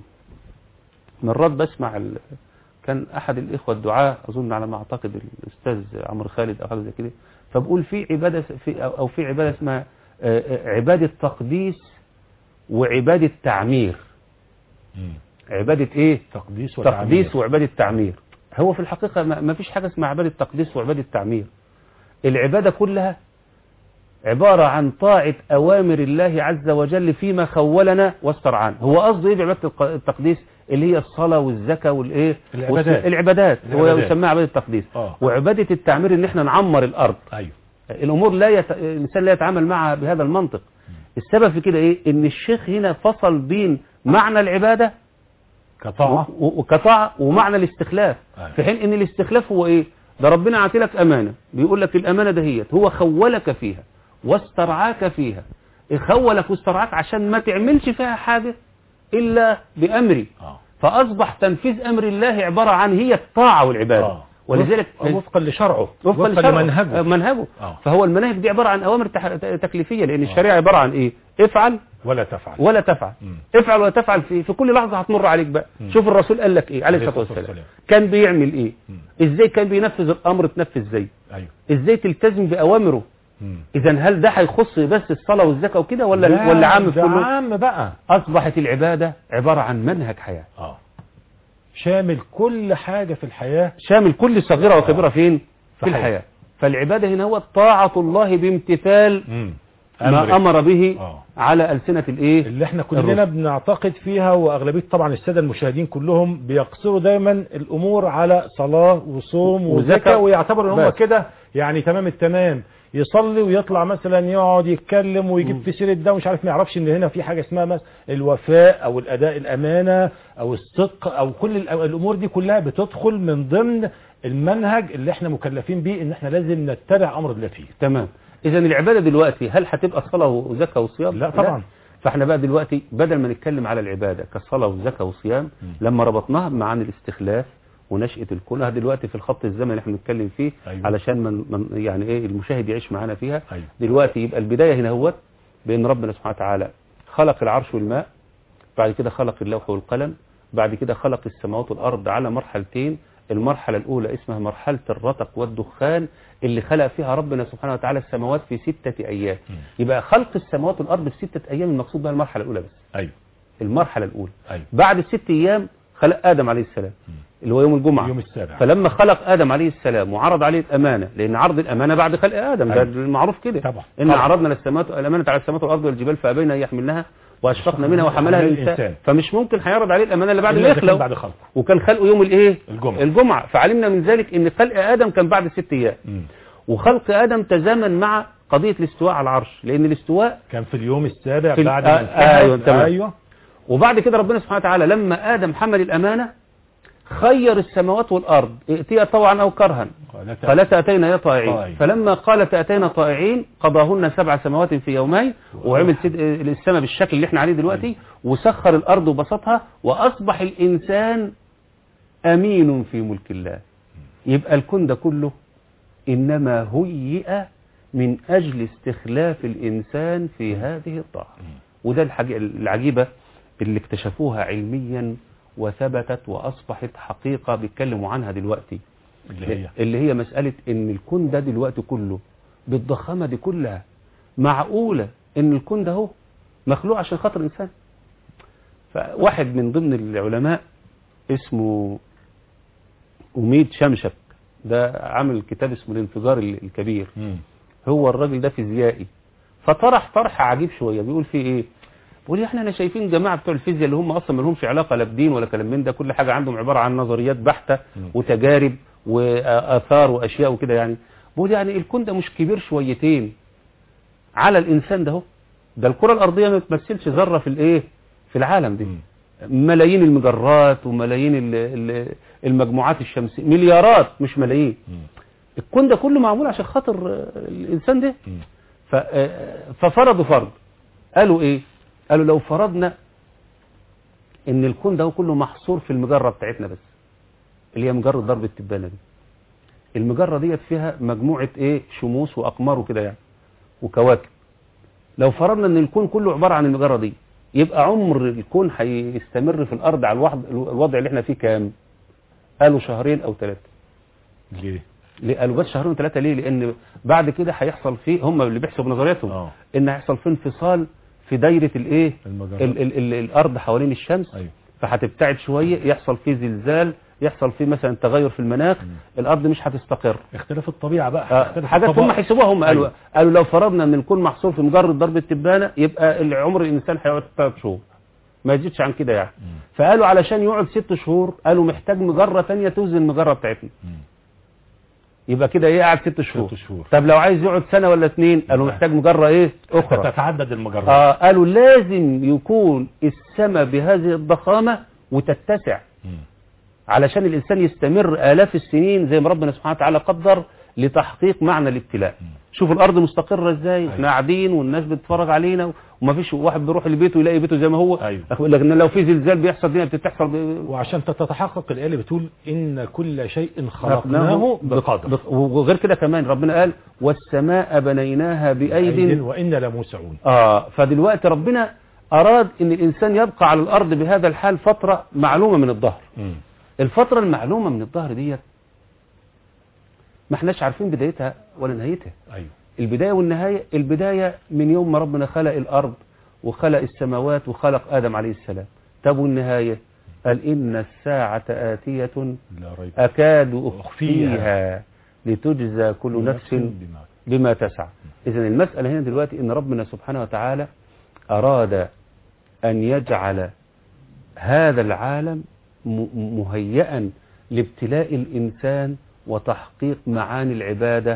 Speaker 2: مرات بسمع ال كان أحد الإخوة الدعاة أظن على ما أعتقد الأستاذ عمرو خالد أو حاجة زي كده فبقول في عبادة في أو- أو في عبادة اسمها آه، آه، عبادة تقديس وعبادة تعمير
Speaker 1: مم.
Speaker 2: عبادة إيه؟
Speaker 1: تقديس وتعمير
Speaker 2: تقديس وعبادة تعمير هو في الحقيقة ما ما فيش حاجة اسمها عبادة تقديس وعبادة تعمير العبادة كلها عبارة عن طاعة أوامر الله عز وجل فيما خولنا واسترعانا هو قصده إيه بعبادة الق- التقديس اللي هي الصلاة والزكاة والإيه
Speaker 1: العبادات.
Speaker 2: والس- العبادات هو
Speaker 1: العبادات.
Speaker 2: يسمى عبادة التقديس
Speaker 1: آه.
Speaker 2: وعبادة التعمير إن إحنا نعمر الأرض
Speaker 1: أيوه
Speaker 2: الأمور لا يت... الإنسان لا يتعامل معها بهذا المنطق السبب في كده إيه إن الشيخ هنا فصل بين معنى العبادة
Speaker 1: كطاعة
Speaker 2: و- و- وكطاعة ومعنى الاستخلاف
Speaker 1: أيوة.
Speaker 2: في حين ان الاستخلاف هو ايه ده ربنا عاتلك امانة بيقول لك الامانة دهيت هو خولك فيها واسترعاك فيها خولك واسترعاك عشان ما تعملش فيها حاجة الا بامري
Speaker 1: اه
Speaker 2: فاصبح تنفيذ امر الله عبارة عن هي الطاعة والعبادة
Speaker 1: آه.
Speaker 2: ولذلك
Speaker 1: وفق- وفقا لشرعه
Speaker 2: وفقا لشرعه.
Speaker 1: لمنهجه
Speaker 2: منهجه
Speaker 1: آه.
Speaker 2: فهو المناهج دي عبارة عن اوامر تح- تكليفية لان الشريعة عبارة عن ايه افعل
Speaker 1: ولا تفعل
Speaker 2: ولا تفعل
Speaker 1: مم.
Speaker 2: افعل ولا تفعل في, في كل لحظة هتمر عليك بقى
Speaker 1: مم.
Speaker 2: شوف الرسول قال لك ايه عليه
Speaker 1: عليه
Speaker 2: الصلاة
Speaker 1: الصلاة
Speaker 2: والسلام
Speaker 1: والسلام.
Speaker 2: كان بيعمل ايه
Speaker 1: مم.
Speaker 2: ازاي كان بينفذ الامر تنفذ ازاي
Speaker 1: ايوه
Speaker 2: ازاي تلتزم باوامره
Speaker 1: مم.
Speaker 2: اذا هل ده هيخص بس الصلاة والزكاة وكده ولا
Speaker 1: لا،
Speaker 2: ولا عام في
Speaker 1: ده
Speaker 2: كله
Speaker 1: عام بقى
Speaker 2: اصبحت العبادة عبارة عن منهج حياة
Speaker 1: اه شامل كل حاجة في الحياة
Speaker 2: شامل كل صغيرة وكبيرة فين في
Speaker 1: صحيح.
Speaker 2: الحياة فالعبادة هنا هو طاعة الله بامتثال
Speaker 1: مم.
Speaker 2: ما
Speaker 1: أمرك.
Speaker 2: امر به
Speaker 1: آه.
Speaker 2: على ألسنة الايه
Speaker 1: اللي احنا كلنا
Speaker 2: الرسل.
Speaker 1: بنعتقد فيها واغلبيه طبعا الساده المشاهدين كلهم بيقصروا دايما الامور على صلاه وصوم
Speaker 2: وزكاة.
Speaker 1: وزكاه ويعتبروا ان هم
Speaker 2: بس.
Speaker 1: كده يعني تمام التمام يصلي ويطلع مثلا يقعد يتكلم ويجيب
Speaker 2: مم.
Speaker 1: في سيره ده ومش عارف ما يعرفش ان هنا في حاجه اسمها مثلا الوفاء او الاداء الامانه او الصدق او كل الأ- الامور دي كلها بتدخل من ضمن المنهج اللي احنا مكلفين بيه ان احنا لازم نتبع امر الله فيه
Speaker 2: تمام اذا العباده دلوقتي هل هتبقى صلاه وزكاه وصيام
Speaker 1: لا طبعا.
Speaker 2: فاحنا بقى دلوقتي بدل ما نتكلم على العباده كصلاه وزكاه وصيام
Speaker 1: مم.
Speaker 2: لما ربطناها بمعاني الاستخلاف ونشأة الكون دلوقتي في الخط الزمني اللي احنا بنتكلم فيه
Speaker 1: أيوة.
Speaker 2: علشان من من يعني ايه المشاهد يعيش معانا فيها
Speaker 1: أيوة.
Speaker 2: دلوقتي يبقى البدايه هنا هو بان ربنا سبحانه وتعالى خلق العرش والماء بعد كده خلق اللوح والقلم بعد كده خلق السماوات والارض على مرحلتين المرحله الاولى اسمها مرحله الرتق والدخان اللي خلق فيها ربنا سبحانه وتعالى السماوات في ستة ايام
Speaker 1: مم.
Speaker 2: يبقى خلق السماوات والارض في ستة ايام المقصود بها المرحله الاولى بس
Speaker 1: ايوه
Speaker 2: المرحله الاولى
Speaker 1: ايوه
Speaker 2: بعد الست ايام خلق ادم عليه السلام
Speaker 1: مم.
Speaker 2: اللي هو يوم الجمعه
Speaker 1: اليوم السابع
Speaker 2: فلما خلق ادم عليه السلام وعرض عليه الامانه لان عرض الامانه بعد خلق ادم ده
Speaker 1: أيوة.
Speaker 2: المعروف كده
Speaker 1: طبعا.
Speaker 2: ان
Speaker 1: طبعا.
Speaker 2: عرضنا للسماوات الامانه على السماوات والارض والجبال فابين ان يحملنها واشفقنا منها وحملها
Speaker 1: حملها
Speaker 2: الانسان
Speaker 1: الإنسان.
Speaker 2: فمش ممكن هيعرض عليه الامانه اللي بعد ما
Speaker 1: إلا إذا كان
Speaker 2: يخلق
Speaker 1: بعد خلقه
Speaker 2: وكان خلقه يوم الايه
Speaker 1: الجمعة.
Speaker 2: الجمعه فعلمنا من ذلك ان خلق ادم كان بعد ست ايام
Speaker 1: مم.
Speaker 2: وخلق ادم تزامن مع قضيه الاستواء على العرش لان الاستواء
Speaker 1: كان في اليوم السابع
Speaker 2: في ال-
Speaker 1: بعد
Speaker 2: آه،
Speaker 1: ما انتهى
Speaker 2: أيوة، تمام.
Speaker 1: ايوه
Speaker 2: وبعد كده ربنا سبحانه وتعالى لما ادم حمل الامانه خير السماوات والارض ائتيا طوعا او كرها
Speaker 1: قالت-
Speaker 2: قالت اتينا يا طائعين
Speaker 1: طائعين.
Speaker 2: فلما قالت اتينا طائعين قضاهن سبع سماوات في يومين وعمل سد- السماء بالشكل اللي احنا عليه دلوقتي وسخر الارض وبسطها واصبح الانسان امين في ملك الله يبقى الكون ده كله انما هيئ من اجل استخلاف الانسان في هذه الطاعه وده الحاجة العجيبه اللي اكتشفوها علميا وثبتت واصبحت حقيقه بيتكلموا عنها دلوقتي
Speaker 1: اللي هي
Speaker 2: اللي هي مسألة ان الكون ده دلوقتي كله بالضخامة دي كلها معقولة ان الكون ده هو مخلوق عشان خاطر الانسان فواحد من ضمن العلماء اسمه أميد شمشك ده عامل كتاب اسمه الانفجار ال- الكبير
Speaker 1: مم.
Speaker 2: هو الراجل ده فيزيائي فطرح طرح عجيب شوية بيقول فيه ايه بيقول احنا احنا شايفين جماعة بتوع الفيزياء اللي هم اصلا ما لهمش علاقة لا بدين ولا كلام من ده كل حاجة عندهم عبارة عن نظريات بحتة
Speaker 1: مم.
Speaker 2: وتجارب واثار واشياء وكده يعني بيقول يعني الكون ده مش كبير شويتين على الانسان ده هو ده الكرة الارضية ما بتمثلش ذرة في الايه في العالم دي
Speaker 1: مم.
Speaker 2: ملايين المجرات وملايين ال- ال- المجموعات الشمسية مليارات مش ملايين
Speaker 1: مم.
Speaker 2: الكون ده كله معمول عشان خاطر آه، الانسان ده
Speaker 1: مم.
Speaker 2: ف- آه، ففرضوا فرض قالوا ايه قالوا لو فرضنا ان الكون ده كله محصور في المجرة بتاعتنا بس اللي هي مجرة ضرب التبانة دي المجرة ديت فيها مجموعة ايه شموس واقمار وكده يعني وكواكب لو فرضنا ان الكون كله عبارة عن المجرة دي يبقى عمر الكون هيستمر في الارض على الوضع, الوضع اللي احنا فيه كام قالوا شهرين او ثلاثة
Speaker 1: ليه
Speaker 2: ليه؟ قالوا بس شهرين ثلاثة ليه لان بعد كده هيحصل فيه هم اللي بيحسبوا بنظرياتهم
Speaker 1: اه
Speaker 2: ان هيحصل فيه انفصال في دايرة الايه
Speaker 1: المجرة
Speaker 2: ال ال ال الارض حوالين الشمس
Speaker 1: ايوه
Speaker 2: فهتبتعد شوية يحصل فيه زلزال يحصل فيه مثلا تغير في المناخ
Speaker 1: مم.
Speaker 2: الارض مش هتستقر
Speaker 1: اختلاف الطبيعة بقى
Speaker 2: آه،
Speaker 1: اختلاف
Speaker 2: حاجات هم
Speaker 1: الطبائع.
Speaker 2: حسبوها هم قالوا
Speaker 1: أيوة.
Speaker 2: قالوا لو فرضنا ان الكون محصور في مجرد ضرب التبانه يبقى العمر الانسان هيقعد ثلاث شهور ما يزيدش عن كده يعني
Speaker 1: مم.
Speaker 2: فقالوا علشان يقعد ست شهور قالوا محتاج مجره ثانيه توزن المجره بتاعتنا
Speaker 1: مم.
Speaker 2: يبقى كده ايه قاعد ست شهور
Speaker 1: ست شهور
Speaker 2: طب لو عايز يقعد سنه ولا اتنين قالوا محتاج مجره ايه اخرى
Speaker 1: تتعدد المجرات
Speaker 2: آه قالوا لازم يكون السماء بهذه الضخامه وتتسع
Speaker 1: مم.
Speaker 2: علشان الإنسان يستمر آلاف السنين زي ما ربنا سبحانه وتعالى قدر لتحقيق معنى الابتلاء
Speaker 1: مم.
Speaker 2: شوف الأرض مستقرة ازاي
Speaker 1: أيوة.
Speaker 2: احنا قاعدين والناس بتتفرج علينا ومفيش واحد بيروح لبيته يلاقي بيته زي ما هو
Speaker 1: أيوة.
Speaker 2: لكن لو في زلزال بيحصل الدنيا بتحصل ب...
Speaker 1: وعشان تتحقق الآية اللي بتقول إن كل شيء
Speaker 2: خلقناه
Speaker 1: خلقناه بقدر
Speaker 2: بق- وغير كده كمان ربنا قال والسماء بنيناها
Speaker 1: أيد
Speaker 2: بأيد
Speaker 1: وإنا لموسعون
Speaker 2: آه فدلوقتي ربنا أراد ان الإنسان يبقى على الأرض بهذا الحال فترة معلومة من الظهر
Speaker 1: مم.
Speaker 2: الفترة المعلومة من الظهر ديت ما احناش عارفين بدايتها ولا نهايتها
Speaker 1: أيوه
Speaker 2: البداية والنهاية البداية من يوم ما ربنا خلق الأرض وخلق السماوات وخلق آدم عليه السلام طب والنهاية قال إن الساعة آتية
Speaker 1: لا ريب
Speaker 2: أكاد
Speaker 1: أخفيها.
Speaker 2: أخفيها لتجزى كل نفس
Speaker 1: بما
Speaker 2: بما تسعى إذا المسألة هنا دلوقتي إن ربنا سبحانه وتعالى أراد أن يجعل هذا العالم م- مهيئا لابتلاء الإنسان وتحقيق معاني العبادة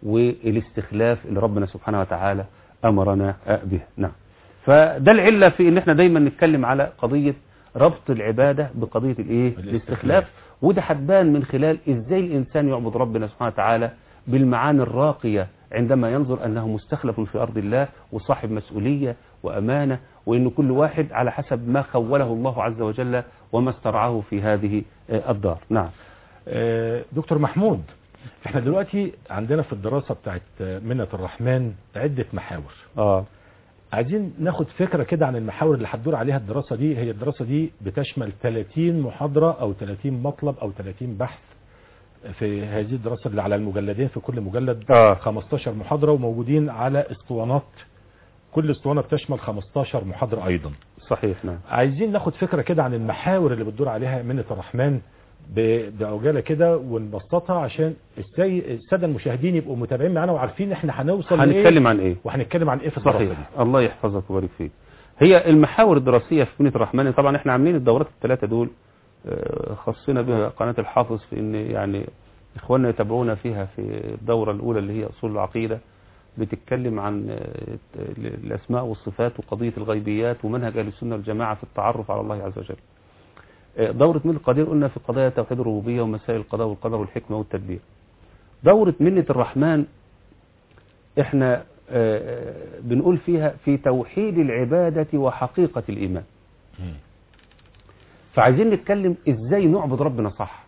Speaker 2: والاستخلاف اللي ربنا سبحانه وتعالى أمرنا به نعم فده العلة في ان احنا دايما نتكلم على قضية ربط العبادة بقضية الايه
Speaker 1: الاستخلاف.
Speaker 2: الاستخلاف وده هتبان من خلال ازاي الانسان يعبد ربنا سبحانه وتعالى بالمعاني الراقية عندما ينظر انه مستخلف في ارض الله وصاحب مسؤولية وامانة وان كل واحد على حسب ما خوله الله عز وجل وما استرعاه في هذه آه، الدار نعم
Speaker 1: آه، دكتور محمود احنا دلوقتي عندنا في الدراسة بتاعت آه، منة الرحمن عدة محاور
Speaker 2: اه
Speaker 1: عايزين ناخد فكرة كده عن المحاور اللي هتدور عليها الدراسة دي هي الدراسة دي بتشمل 30 محاضرة او 30 مطلب او 30 بحث في هذه الدراسة اللي على المجلدين في كل مجلد
Speaker 2: آه.
Speaker 1: 15 محاضرة وموجودين على اسطوانات كل اسطوانة بتشمل 15 محاضرة ايضا
Speaker 2: صحيح نعم
Speaker 1: عايزين ناخد فكرة كده عن المحاور اللي بتدور عليها منة الرحمن ب- بعجالة كده ونبسطها عشان السي- السادة المشاهدين يبقوا متابعين معانا وعارفين احنا هنوصل لايه
Speaker 2: هنتكلم عن ايه
Speaker 1: وهنتكلم عن ايه في الدراسة دي
Speaker 2: صحيح الله يحفظك ويبارك فيك هي المحاور الدراسية في منة الرحمن طبعا احنا عاملين الدورات الثلاثة دول آه، خصينا بها قناة الحافظ في ان يعني اخواننا يتابعونا فيها في الدورة الاولى اللي هي اصول العقيدة بتتكلم عن آه، الاسماء والصفات وقضية الغيبيات ومنهج اهل السنة والجماعة في التعرف على الله عز وجل آه، دورة منة القدير قلنا في قضايا توحيد الربوبية ومسائل القضاء والقدر والحكمة والتدبير دورة منة الرحمن احنا آه، بنقول فيها في توحيد العبادة وحقيقة الإيمان
Speaker 1: مم.
Speaker 2: فعايزين نتكلم ازاي نعبد ربنا صح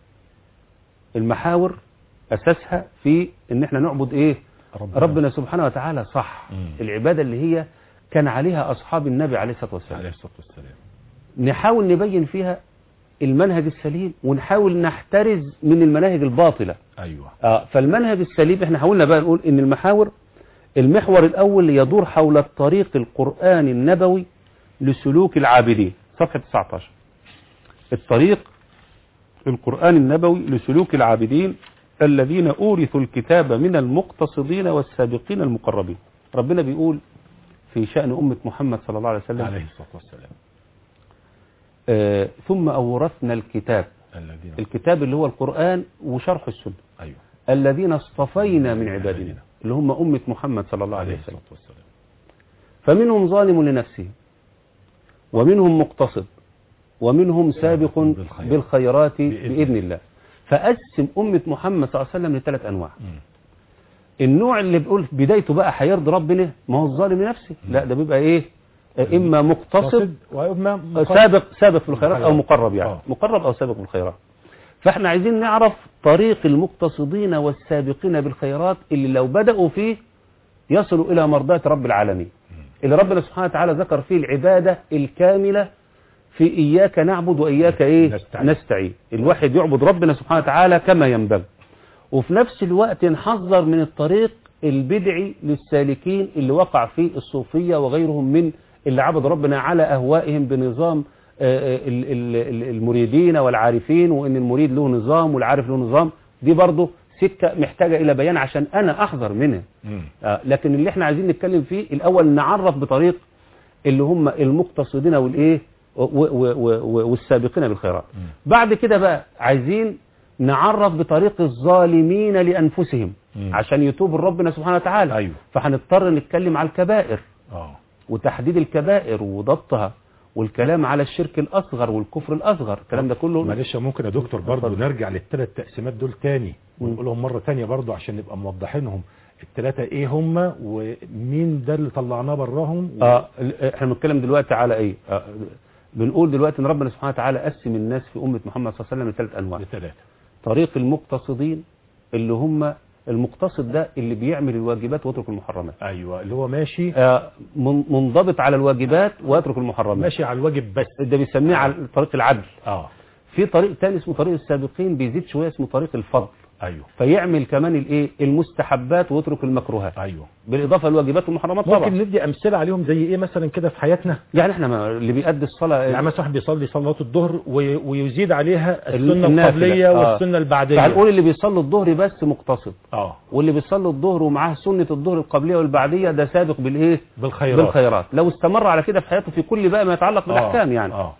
Speaker 2: المحاور أساسها في ان احنا نعبد ايه
Speaker 1: ربنا,
Speaker 2: ربنا سبحانه وتعالى صح
Speaker 1: مم.
Speaker 2: العبادة اللي هي كان عليها أصحاب النبي عليه الصلاة والسلام
Speaker 1: عليه الصلاة والسلام
Speaker 2: نحاول نبين فيها المنهج السليم ونحاول نحترز من المناهج الباطلة
Speaker 1: ايوه
Speaker 2: آه، فالمنهج السليم احنا حاولنا بقى نقول ان المحاور المحور الاول يدور حول الطريق القرآني النبوي لسلوك العابدين صفحة 19 الطريق القرآن النبوي لسلوك العابدين الذين أورثوا الكتاب من المقتصدين والسابقين المقربين ربنا بيقول في شأن أمة محمد صلى الله عليه وسلم
Speaker 1: عليه الصلاة والسلام
Speaker 2: آه ثم أورثنا الكتاب
Speaker 1: الذين
Speaker 2: الكتاب اللي هو القرآن وشرح السنة
Speaker 1: ايوه
Speaker 2: الذين اصطفينا من عبادنا اللي هم أمة محمد صلى الله عليه
Speaker 1: عليه
Speaker 2: وسلم
Speaker 1: الصلاة والسلام
Speaker 2: فمنهم ظالم لنفسه ومنهم مقتصد ومنهم سابق
Speaker 1: بالخيرات.
Speaker 2: بالخيرات
Speaker 1: بإذن
Speaker 2: بإذن الله فقسم أمة محمد صلى الله عليه وسلم لثلاث أنواع
Speaker 1: مم.
Speaker 2: النوع اللي بيقول في بدايته بقى هيرضي ربنا ما هو الظالم لنفسه لا ده بيبقى ايه إما مقتصد
Speaker 1: واما
Speaker 2: سابق سابق في الخيرات او
Speaker 1: الخيرات.
Speaker 2: مقرب يعني
Speaker 1: آه.
Speaker 2: مقرب او سابق بالخيرات فاحنا عايزين نعرف طريق المقتصدين والسابقين بالخيرات اللي لو بدأوا فيه يصلوا الى مرضاة رب العالمين اللي ربنا سبحانه وتعالى ذكر فيه العبادة الكاملة في إياك نعبد وإياك إيه
Speaker 1: نستعين.
Speaker 2: نستعين الواحد يعبد ربنا سبحانه وتعالى كما ينبغي وفي نفس الوقت نحذر من الطريق البدعي للسالكين اللي وقع فيه الصوفية وغيرهم من اللي عبد ربنا على أهوائهم بنظام آه، آه، ال- ال- ال- المريدين والعارفين وإن المريد له نظام والعارف له نظام دي برضه سكة محتاجة إلى بيان عشان أنا أحذر منها
Speaker 1: مم.
Speaker 2: آه، لكن اللي احنا عايزين نتكلم فيه الأول نعرف بطريق اللي هم المقتصدين والإيه و- و- و- و- والسابقين بالخيرات
Speaker 1: مم.
Speaker 2: بعد كده بقى عايزين نعرف بطريق الظالمين لأنفسهم
Speaker 1: مم.
Speaker 2: عشان يتوب ربنا سبحانه وتعالى
Speaker 1: ايوه
Speaker 2: فهنضطر نتكلم على الكبائر
Speaker 1: اه
Speaker 2: وتحديد الكبائر وضبطها والكلام على الشرك الأصغر والكفر الأصغر الكلام ده كله
Speaker 1: معلش ممكن يا دكتور برضه
Speaker 2: اتفضل.
Speaker 1: نرجع للثلاث تقسيمات دول تاني
Speaker 2: مم.
Speaker 1: ونقولهم مرة تانية برضه عشان نبقى موضحينهم الثلاثة ايه هم ومين ده اللي طلعناه براهم و...
Speaker 2: اه ال- احنا بنتكلم دلوقتي على ايه آه بنقول دلوقتي ان ربنا سبحانه وتعالى قسم الناس في امه محمد صلى الله عليه وسلم لثلاث انواع
Speaker 1: لثلاثة
Speaker 2: طريق المقتصدين اللي هم المقتصد ده اللي بيعمل الواجبات ويترك المحرمات
Speaker 1: ايوه اللي هو ماشي
Speaker 2: آه من- منضبط على الواجبات ويترك المحرمات
Speaker 1: ماشي على الواجب بس
Speaker 2: ده بيسميه على طريق العدل
Speaker 1: اه
Speaker 2: في طريق تاني اسمه طريق السابقين بيزيد شويه اسمه طريق الفضل
Speaker 1: ايوه
Speaker 2: فيعمل كمان الايه المستحبات ويترك المكروهات
Speaker 1: ايوه
Speaker 2: بالاضافه للواجبات والمحرمات طبعا
Speaker 1: ممكن ندي امثله عليهم زي ايه مثلا كده في حياتنا
Speaker 2: يعني احنا ما اللي بيأدي الصلاه
Speaker 1: يعني مثلا واحد بيصلي صلاه الظهر وي- ويزيد عليها السنه
Speaker 2: النافلة.
Speaker 1: القبليه
Speaker 2: آه.
Speaker 1: والسنه البعديه
Speaker 2: فهنقول اللي بيصلي الظهر بس مقتصد
Speaker 1: اه
Speaker 2: واللي بيصلي الظهر ومعاه سنه الظهر القبليه والبعديه ده سابق بالايه
Speaker 1: بالخيرات
Speaker 2: بالخيرات لو استمر على كده في حياته في كل بقى ما يتعلق بالاحكام يعني
Speaker 1: اه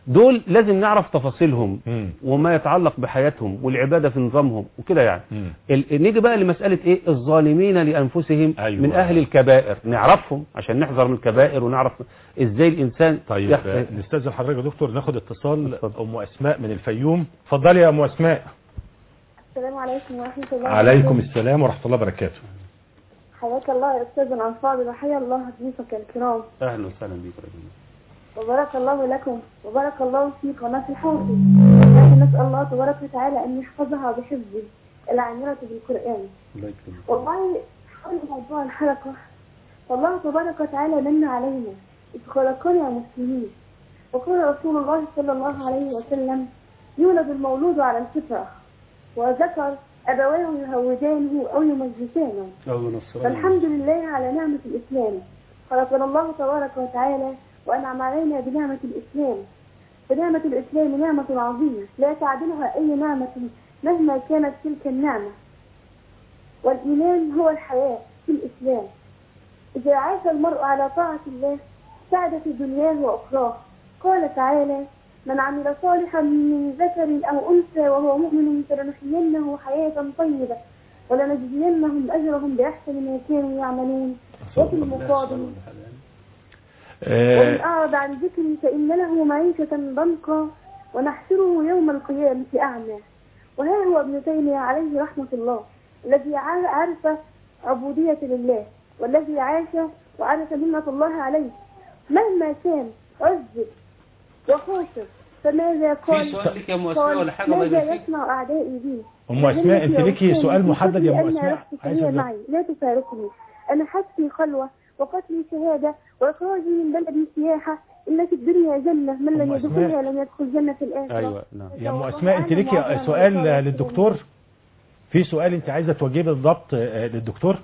Speaker 2: دول لازم نعرف تفاصيلهم
Speaker 1: مم.
Speaker 2: وما يتعلق بحياتهم والعبادة في نظامهم وكده يعني
Speaker 1: مم.
Speaker 2: ال- نيجي بقى لمسألة ايه الظالمين لأنفسهم
Speaker 1: أيوة.
Speaker 2: من أهل الكبائر نعرفهم عشان نحذر من الكبائر ونعرف ازاي الإنسان
Speaker 1: طيب
Speaker 2: يح-
Speaker 1: آه، نستاذن حضرتك يا دكتور ناخد اتصال
Speaker 2: اتفضل.
Speaker 1: ام اسماء من الفيوم اتفضلي يا ام اسماء
Speaker 3: السلام عليكم ورحمة الله
Speaker 1: عليكم السلام ورحمه الله وبركاته
Speaker 3: حياك الله يا أستاذنا الفاضل وحيا الله ضيوفك الكرام
Speaker 2: أهلا وسهلا بك رجل
Speaker 3: وبارك الله لكم وبارك الله في قناة الحافظ لكن نسأل الله تبارك وتعالى أن يحفظها بحفظه العامرة بالقرآن
Speaker 2: الله يكرمك
Speaker 3: والله حول موضوع الحلقة فالله تبارك وتعالى من علينا إذ خلقنا مسلمين وقال رسول الله صلى الله عليه وسلم يولد المولود على الفطرة وذكر أبواه يهودانه أو يمجسانه
Speaker 2: أو نصر
Speaker 3: فالحمد لله على نعمة الإسلام خلقنا الله تبارك وتعالى وأنعم علينا بنعمة الإسلام فنعمة الإسلام نعمة عظيمة لا تعدلها أي نعمة مهما كانت تلك النعمة والإيمان هو الحياة في الإسلام إذا عاش المرء على طاعة الله سعد في دنياه وأخراه قال تعالى من عمل صالحا من ذكر أو أنثى وهو مؤمن فلنحيينه حياة طيبة ولنجزينهم أجرهم بأحسن ما كانوا يعملون وفي المقابل ومن
Speaker 1: آه،
Speaker 3: أعرض عن ذكري فإن له معيشة ضنكا ونحشره يوم القيامة أعمى وها هو ابن تيمية عليه رحمة الله الذي ع- عرف عبودية لله والذي عاش وعرف منة الله عليه مهما كان عذب وخاسر فماذا قال
Speaker 2: سؤال لك يا أم أسماء
Speaker 3: قال
Speaker 2: ولا حاجة الله
Speaker 3: ماذا
Speaker 2: يبارك فيك؟
Speaker 3: يصنع أعدائي بي
Speaker 1: ام اسماء انت ليكي سؤال محدد يا ام
Speaker 3: أن
Speaker 1: اسماء
Speaker 3: عرفت
Speaker 1: عايزة
Speaker 3: هي
Speaker 1: أقول-
Speaker 3: معي لا تفارقني أنا حبسي خلوة وقتلي شهادة وإخراجي من بلدي سياحة إن في الدنيا جنة من لم
Speaker 1: أم
Speaker 3: يدخلها
Speaker 1: أسماء.
Speaker 3: لم يدخل جنة الآخرة
Speaker 2: أيوة نعم
Speaker 1: يا ام اسماء انت ليكي سؤال للدكتور في سؤال انت عايزه توجهيه بالضبط آه، للدكتور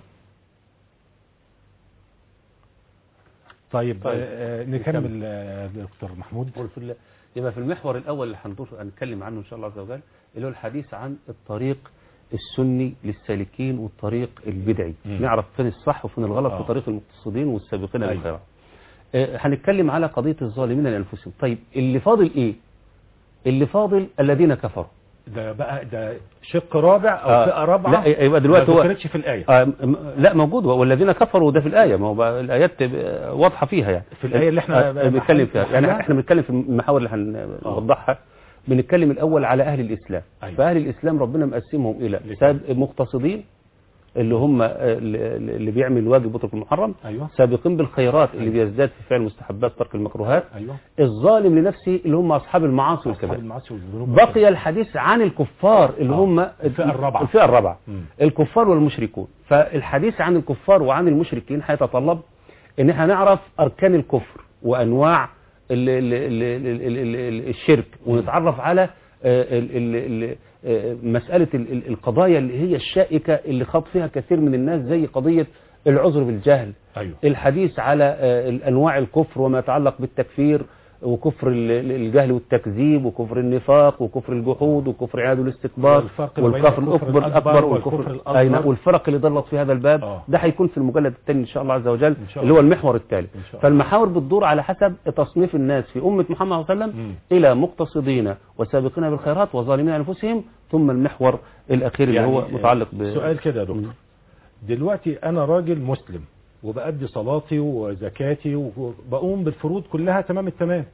Speaker 1: طيب
Speaker 2: طيب.
Speaker 1: آه، نكمل آه، دكتور محمود
Speaker 2: قلت الله يبقى في المحور الأول اللي هنطور- هنتكلم عنه إن شاء الله عز وجل اللي هو الحديث عن الطريق السني للسالكين والطريق البدعي
Speaker 1: مم.
Speaker 2: نعرف فين الصح وفين الغلط
Speaker 1: آه.
Speaker 2: في طريق المقتصدين والسابقين
Speaker 1: أيوة.
Speaker 2: للخيرات آه، هنتكلم على قضية الظالمين لأنفسهم طيب اللي فاضل إيه اللي فاضل الذين كفروا
Speaker 1: ده بقى ده شق رابع او
Speaker 2: آه،
Speaker 1: فئه رابعه
Speaker 2: لا يبقى دلوقتي
Speaker 1: ما
Speaker 2: هو
Speaker 1: ذكرتش في الايه
Speaker 2: آه، م- لا موجود والذين كفروا ده في الآية ما هو بقى الآيات آه، واضحة فيها يعني
Speaker 1: في الآية اللي احنا
Speaker 2: آه، بنتكلم فيها يعني
Speaker 1: محلها؟
Speaker 2: احنا بنتكلم في المحاور اللي هنوضحها بنتكلم الأول على أهل الإسلام
Speaker 1: أيوة.
Speaker 2: فأهل الإسلام ربنا مقسمهم إلى
Speaker 1: لكم.
Speaker 2: ساب مقتصدين اللي هم آه، اللي اللي بيعمل واجب وترك المحرم
Speaker 1: ايوه
Speaker 2: سابقين بالخيرات اللي بيزداد في فعل المستحبات ترك المكروهات
Speaker 1: ايوه
Speaker 2: الظالم لنفسه اللي هم أصحاب المعاصي
Speaker 1: اصحاب
Speaker 2: والكبائر
Speaker 1: المعاصي والذنوب
Speaker 2: بقي الحديث عن الكفار اللي
Speaker 1: آه.
Speaker 2: هم
Speaker 1: الفئة الرابعة.
Speaker 2: الفئة الرابعة
Speaker 1: مم.
Speaker 2: الكفار والمشركون فالحديث عن الكفار وعن المشركين هيتطلب ان احنا نعرف اركان الكفر وانواع ال ال ال ال ال ال ال الشرك ونتعرف على آه، ال ال ال آه، مسألة ال- ال- القضايا اللي هي الشائكة اللي خاض فيها كثير من الناس زي قضية العذر بالجهل
Speaker 1: ايوه
Speaker 2: الحديث على آه، انواع الكفر وما يتعلق بالتكفير وكفر ال- ال- الجهل والتكذيب وكفر النفاق وكفر الجحود وكفر عياد الاستكبار
Speaker 1: والفرق بين
Speaker 2: والكفر
Speaker 1: الكفر
Speaker 2: الاكبر
Speaker 1: الأكبر
Speaker 2: الاكبر
Speaker 1: والكفر
Speaker 2: والكفر
Speaker 1: الأصغر.
Speaker 2: أي نعم، والفرق اللي ضلت في هذا الباب
Speaker 1: آه.
Speaker 2: ده هيكون في المجلد الثاني ان شاء الله عز وجل
Speaker 1: إن شاء
Speaker 2: اللي هو
Speaker 1: الله.
Speaker 2: المحور الثالث
Speaker 1: إن شاء الله.
Speaker 2: فالمحاور بتدور على حسب تصنيف الناس في امه محمد صلى الله عليه وسلم
Speaker 1: مم.
Speaker 2: الى مقتصدين وسابقين بالخيرات وظالمين انفسهم ثم المحور الاخير اللي هو متعلق ب
Speaker 1: سؤال كده يا دكتور دلوقتي انا راجل مسلم وبأدي صلاتي وزكاتي وبقوم بالفروض كلها تمام التمام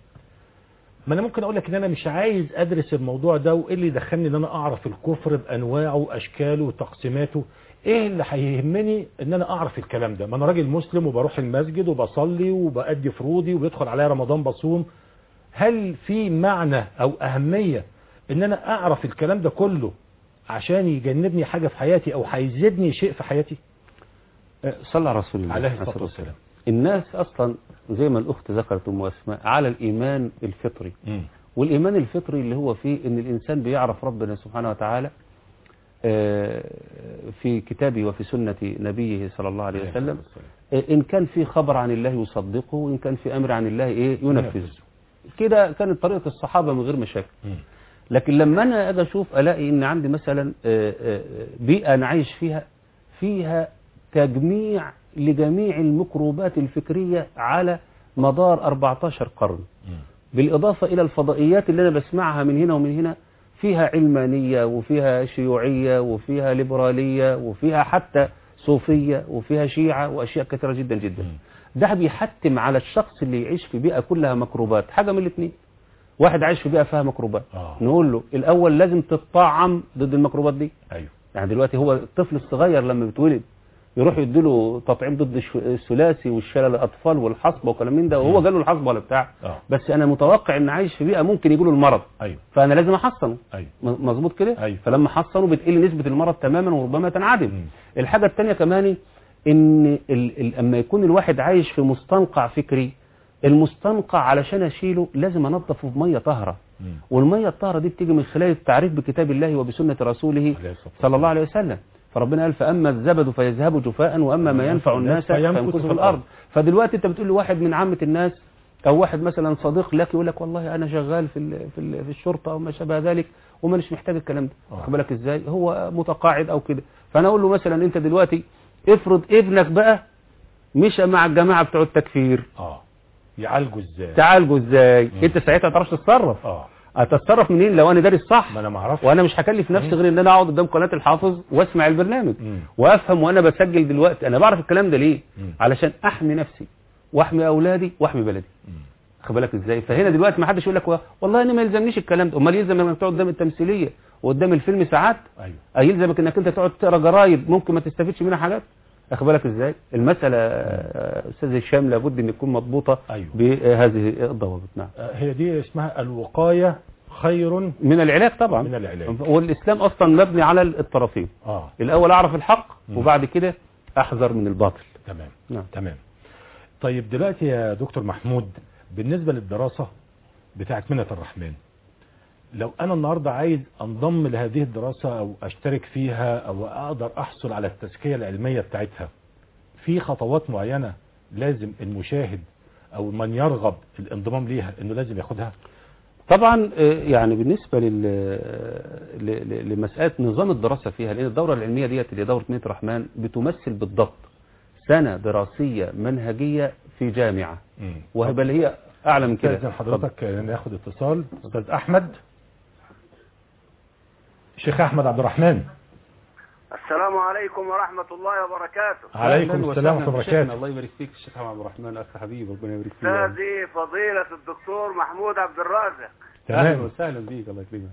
Speaker 1: ما انا ممكن اقول لك ان انا مش عايز ادرس الموضوع ده وايه اللي يدخلني ان انا اعرف الكفر بانواعه واشكاله وتقسيماته ايه اللي هيهمني ان انا اعرف الكلام ده ما انا راجل مسلم وبروح المسجد وبصلي وبأدي فروضي وبيدخل عليا رمضان بصوم هل في معنى او اهمية ان انا اعرف الكلام ده كله عشان يجنبني حاجة في حياتي او هيزيدني شيء في حياتي
Speaker 2: آه، صلى على رسول الله
Speaker 1: عليه
Speaker 2: عليه
Speaker 1: الصلاة والسلام
Speaker 2: الناس اصلا زي ما الاخت ذكرت ام اسماء على الايمان الفطري
Speaker 1: مم.
Speaker 2: والإيمان الفطري اللي هو فيه إن الإنسان بيعرف ربنا سبحانه وتعالى آه، في كتابه وفي سنة نبيه صلى الله عليه وسلم آه، إن كان في خبر عن الله يصدقه وإن كان في أمر عن الله إيه ينفذه كده كانت طريقة الصحابة من غير مشاكل
Speaker 1: مم.
Speaker 2: لكن لما أنا أجي أشوف ألاقي إن عندي مثلا آه، آه، بيئة أنا عايش فيها فيها تجميع لجميع الميكروبات الفكرية على مدار 14 قرن
Speaker 1: مم.
Speaker 2: بالإضافة إلى الفضائيات اللي أنا بسمعها من هنا ومن هنا فيها علمانية وفيها شيوعية وفيها ليبرالية وفيها حتى صوفية وفيها شيعة وأشياء كثيرة جدا جدا ده بيحتم على الشخص اللي يعيش في بيئة كلها مكروبات حاجة من الاثنين واحد عايش في بيئة فيها ميكروبات
Speaker 1: آه.
Speaker 2: نقول له الأول لازم تتطعم ضد الميكروبات دي
Speaker 1: ايوه
Speaker 2: يعني دلوقتي هو الطفل الصغير لما بيتولد يروح يديله تطعيم ضد الش- الثلاثي والشلل الاطفال والحصبه وكلام من ده وهو جاله الحصبه ولا بتاع
Speaker 1: اه
Speaker 2: بس انا متوقع ان عايش في بيئه ممكن يجيله المرض
Speaker 1: ايوه
Speaker 2: فانا لازم احصنه
Speaker 1: ايوه
Speaker 2: م- مظبوط كده
Speaker 1: أيوة.
Speaker 2: فلما احصنه بتقل نسبه المرض تماما وربما تنعدم
Speaker 1: مم.
Speaker 2: الحاجه الثانيه كمان ان ال... ال... اما يكون الواحد عايش في مستنقع فكري المستنقع علشان اشيله لازم انظفه بميه طاهره
Speaker 1: مم.
Speaker 2: والميه الطاهره دي بتيجي من خلال التعريف بكتاب الله وبسنه رسوله
Speaker 1: عليه الصلاة
Speaker 2: صلى الله عليه وسلم فربنا قال فاما الزبد فيذهب جفاء واما ما ينفع الناس فيمكث في الارض فدلوقتي انت بتقول لواحد من عامه الناس او واحد مثلا صديق لك يقول لك والله انا شغال في ال- في ال- في الشرطه او ما شابه ذلك ومانيش محتاج الكلام ده
Speaker 1: آه.
Speaker 2: واخد بالك ازاي هو متقاعد او كده فانا اقول له مثلا انت دلوقتي افرض ابنك بقى مشى مع الجماعه بتوع التكفير
Speaker 1: اه يعالجوا ازاي
Speaker 2: تعالجوا ازاي
Speaker 1: مم.
Speaker 2: انت ساعتها ما تعرفش تتصرف
Speaker 1: اه
Speaker 2: هتتصرف منين لو انا دارس صح
Speaker 1: ما انا ما اعرفش
Speaker 2: وانا مش هكلف نفسي غير ان انا اقعد قدام قناه الحافظ واسمع البرنامج
Speaker 1: مم.
Speaker 2: وافهم وانا بسجل دلوقتي انا بعرف الكلام ده ليه
Speaker 1: مم.
Speaker 2: علشان احمي نفسي واحمي اولادي واحمي بلدي
Speaker 1: مم.
Speaker 2: خد بالك ازاي فهنا دلوقتي ما حدش يقول لك والله انا ما يلزمنيش الكلام ده امال يلزم لما تقعد قدام التمثيليه وقدام الفيلم ساعات
Speaker 1: ايوه
Speaker 2: أه يلزمك انك انت تقعد تقرا جرايد ممكن ما تستفيدش منها حاجات اخد بالك ازاي المساله آه، استاذ هشام لابد ان تكون مضبوطه
Speaker 1: ايوه
Speaker 2: بهذه الضوابط نعم
Speaker 1: آه، هي دي اسمها الوقايه خير
Speaker 2: من العلاج طبعا
Speaker 1: من العلاج
Speaker 2: والاسلام اصلا مبني على الطرفين
Speaker 1: اه
Speaker 2: الاول اعرف الحق
Speaker 1: مم.
Speaker 2: وبعد كده احذر من الباطل
Speaker 1: تمام
Speaker 2: نعم
Speaker 1: تمام طيب دلوقتي يا دكتور محمود بالنسبة للدراسة بتاعت منة الرحمن لو انا النهاردة عايز انضم لهذه الدراسة او اشترك فيها او اقدر احصل على التزكية العلمية بتاعتها في خطوات معينة لازم المشاهد او من يرغب في الانضمام ليها انه لازم ياخدها
Speaker 2: طبعا آه، يعني بالنسبة لل... ل- ل- لمسألة نظام الدراسة فيها لأن الدورة العلمية ديت اللي هي دورة ميت رحمن بتمثل بالضبط سنة دراسية منهجية في جامعة وبل هي أعلى من كده
Speaker 1: استاذن حضرتك ناخد اتصال استاذ احمد شيخ احمد عبد الرحمن
Speaker 4: السلام عليكم ورحمة الله وبركاته
Speaker 1: عليكم
Speaker 2: أهلاً
Speaker 1: السلام
Speaker 2: وسهلاً
Speaker 1: ورحمة الله
Speaker 2: بشيخنا،
Speaker 1: وبركاته
Speaker 2: الله يبارك فيك الشيخ عبد الرحمن أخ حبيب ربنا يبارك فيك
Speaker 4: أستاذي فضيلة الدكتور محمود عبد الرازق
Speaker 2: أهلا
Speaker 1: تمام
Speaker 2: وسهلا بيك الله يكرمك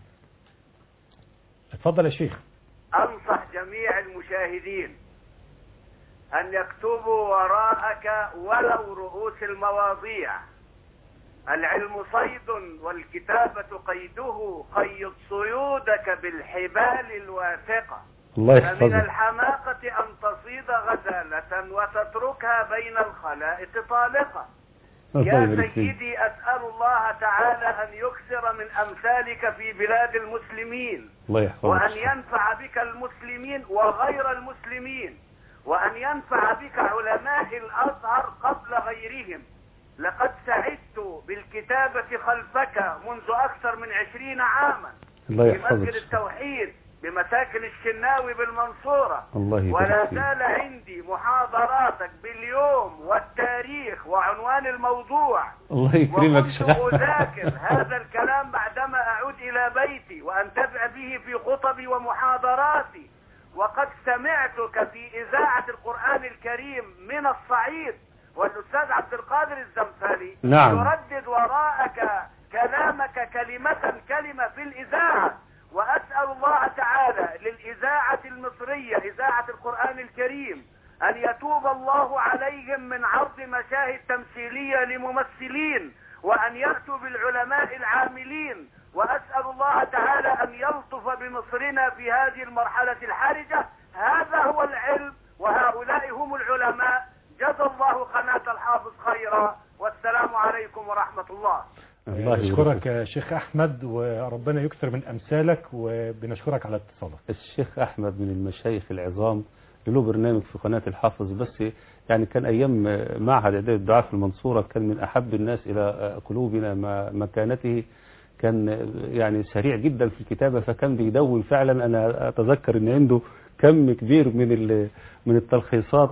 Speaker 1: اتفضل يا شيخ
Speaker 4: أنصح جميع المشاهدين أن يكتبوا وراءك ولو رؤوس المواضيع العلم صيد والكتابة قيده قيد صيودك بالحبال الواثقة
Speaker 2: الله
Speaker 4: فمن
Speaker 2: يحفظك
Speaker 4: الحماقة أن تصيد غزالة وتتركها بين الخلائق طالقة
Speaker 2: الله
Speaker 4: يا
Speaker 2: يبارك فيك
Speaker 4: سيدي أسأل الله تعالى أن يكثر من أمثالك في بلاد المسلمين
Speaker 2: الله يحفظك
Speaker 4: وأن ينفع بك المسلمين وغير المسلمين وأن ينفع بك علماء الأزهر قبل غيرهم لقد سعدت بالكتابة خلفك منذ أكثر من عشرين عاما
Speaker 2: الله
Speaker 4: في مسجد
Speaker 2: يحفظك
Speaker 4: التوحيد بمساكن الشناوي بالمنصورة
Speaker 2: الله
Speaker 4: ولا
Speaker 2: يبارك فيك
Speaker 4: زال عندي محاضراتك باليوم والتاريخ وعنوان الموضوع
Speaker 2: الله يكرمك
Speaker 4: وكنت
Speaker 2: شيخ
Speaker 4: أذاكر هذا الكلام بعدما أعود إلى بيتي وأنتفع به في خطبي ومحاضراتي وقد سمعتك في إذاعة القرآن الكريم من الصعيد والأستاذ عبد القادر الزمفري
Speaker 2: نعم.
Speaker 4: يردد وراءك كلامك كلمة كلمة في الإذاعة وأسأل الله تعالى للإذاعة المصرية إذاعة القرآن الكريم أن يتوب الله عليهم من عرض مشاهد تمثيلية لممثلين وأن يأتوا بالعلماء العاملين وأسأل الله تعالى أن يلطف بمصرنا في هذه المرحلة الحرجة هذا هو العلم وهؤلاء هم العلماء جزى الله قناة الحافظ خيرا والسلام عليكم ورحمة الله
Speaker 2: الله يبارك
Speaker 1: نشكرك يا شيخ احمد وربنا يكثر من امثالك وبنشكرك على اتصالك
Speaker 2: الشيخ أحمد من المشايخ العظام له برنامج في قناة الحافظ بس يعني كان أيام معهد إعداد الدعاء في المنصورة كان من أحب الناس إلى قلوبنا مع مكانته كان يعني سريع جدا في الكتابة فكان بيدون فعلا أنا أتذكر أن عنده كم كبير من ال- من التلخيصات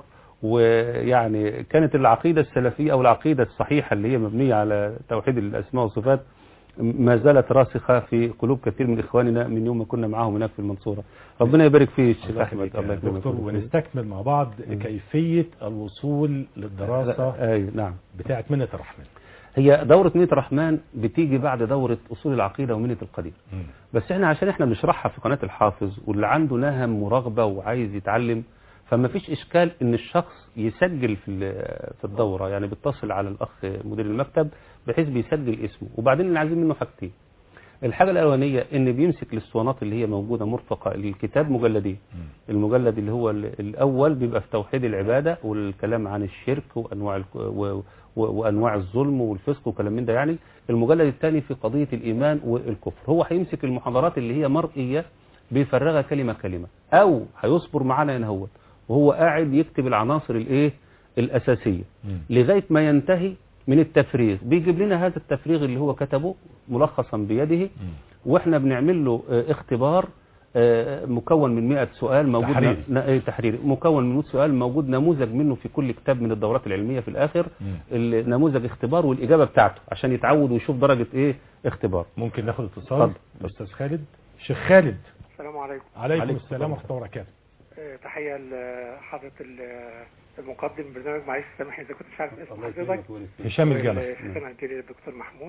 Speaker 2: ويعني كانت العقيدة السلفية أو العقيدة الصحيحة اللي هي مبنية على توحيد الأسماء والصفات ما زالت راسخة في قلوب كثير من إخواننا من يوم ما كنا معاهم هناك في المنصورة ربنا يبارك فيه الشيخ
Speaker 1: الله
Speaker 2: أحمد
Speaker 1: يخليك
Speaker 2: الله
Speaker 1: يا
Speaker 2: يكرمك
Speaker 1: دكتور ونستكمل مع بعض كيفية الوصول للدراسة
Speaker 2: أي نعم
Speaker 1: بتاعة منة الرحمن
Speaker 2: هي دورة منية الرحمن بتيجي بعد دورة أصول العقيدة ومنية القدير بس احنا عشان احنا بنشرحها في قناة الحافظ واللي عنده نهم ورغبة وعايز يتعلم فما فيش اشكال ان الشخص يسجل في ال- في الدورة يعني بيتصل على الاخ مدير المكتب بحيث بيسجل اسمه وبعدين اللي عايزين منه حاجتين الحاجة الأولانية إن بيمسك الاسطوانات اللي هي موجودة مرفقة للكتاب مجلدين المجلد اللي هو ال- الأول بيبقى في توحيد العبادة والكلام عن الشرك وأنواع الك- و- و- وأنواع الظلم والفسق وكلام من ده يعني المجلد الثاني في قضية الإيمان والكفر هو هيمسك المحاضرات اللي هي مرئية بيفرغها كلمة كلمة أو هيصبر معانا هنا هو وهو قاعد يكتب العناصر الإيه الأساسية لغاية ما ينتهي من التفريغ بيجيب لنا هذا التفريغ اللي هو كتبه ملخصا بيده واحنا بنعمل له آه، اختبار آه، مكون من 100 سؤال موجود
Speaker 1: تحريري.
Speaker 2: ن- آه، تحريري مكون من 100 سؤال موجود نموذج منه في كل كتاب من الدورات العلمية في الآخر النموذج اختبار والإجابة بتاعته عشان يتعود ويشوف درجة إيه اختبار
Speaker 1: ممكن ناخد اتصال
Speaker 2: اتفضل.
Speaker 1: أستاذ خالد شيخ خالد
Speaker 5: السلام عليكم
Speaker 1: عليكم
Speaker 2: عليكم
Speaker 1: السلام ورحمة الله وبركاته
Speaker 5: آه، تحية لحضرة ال- المقدم برنامج معلش سامحني إذا كنت مش عارف اسم حضرتك
Speaker 1: هشام الجمل
Speaker 5: والشيخنا الجليل الدكتور محمود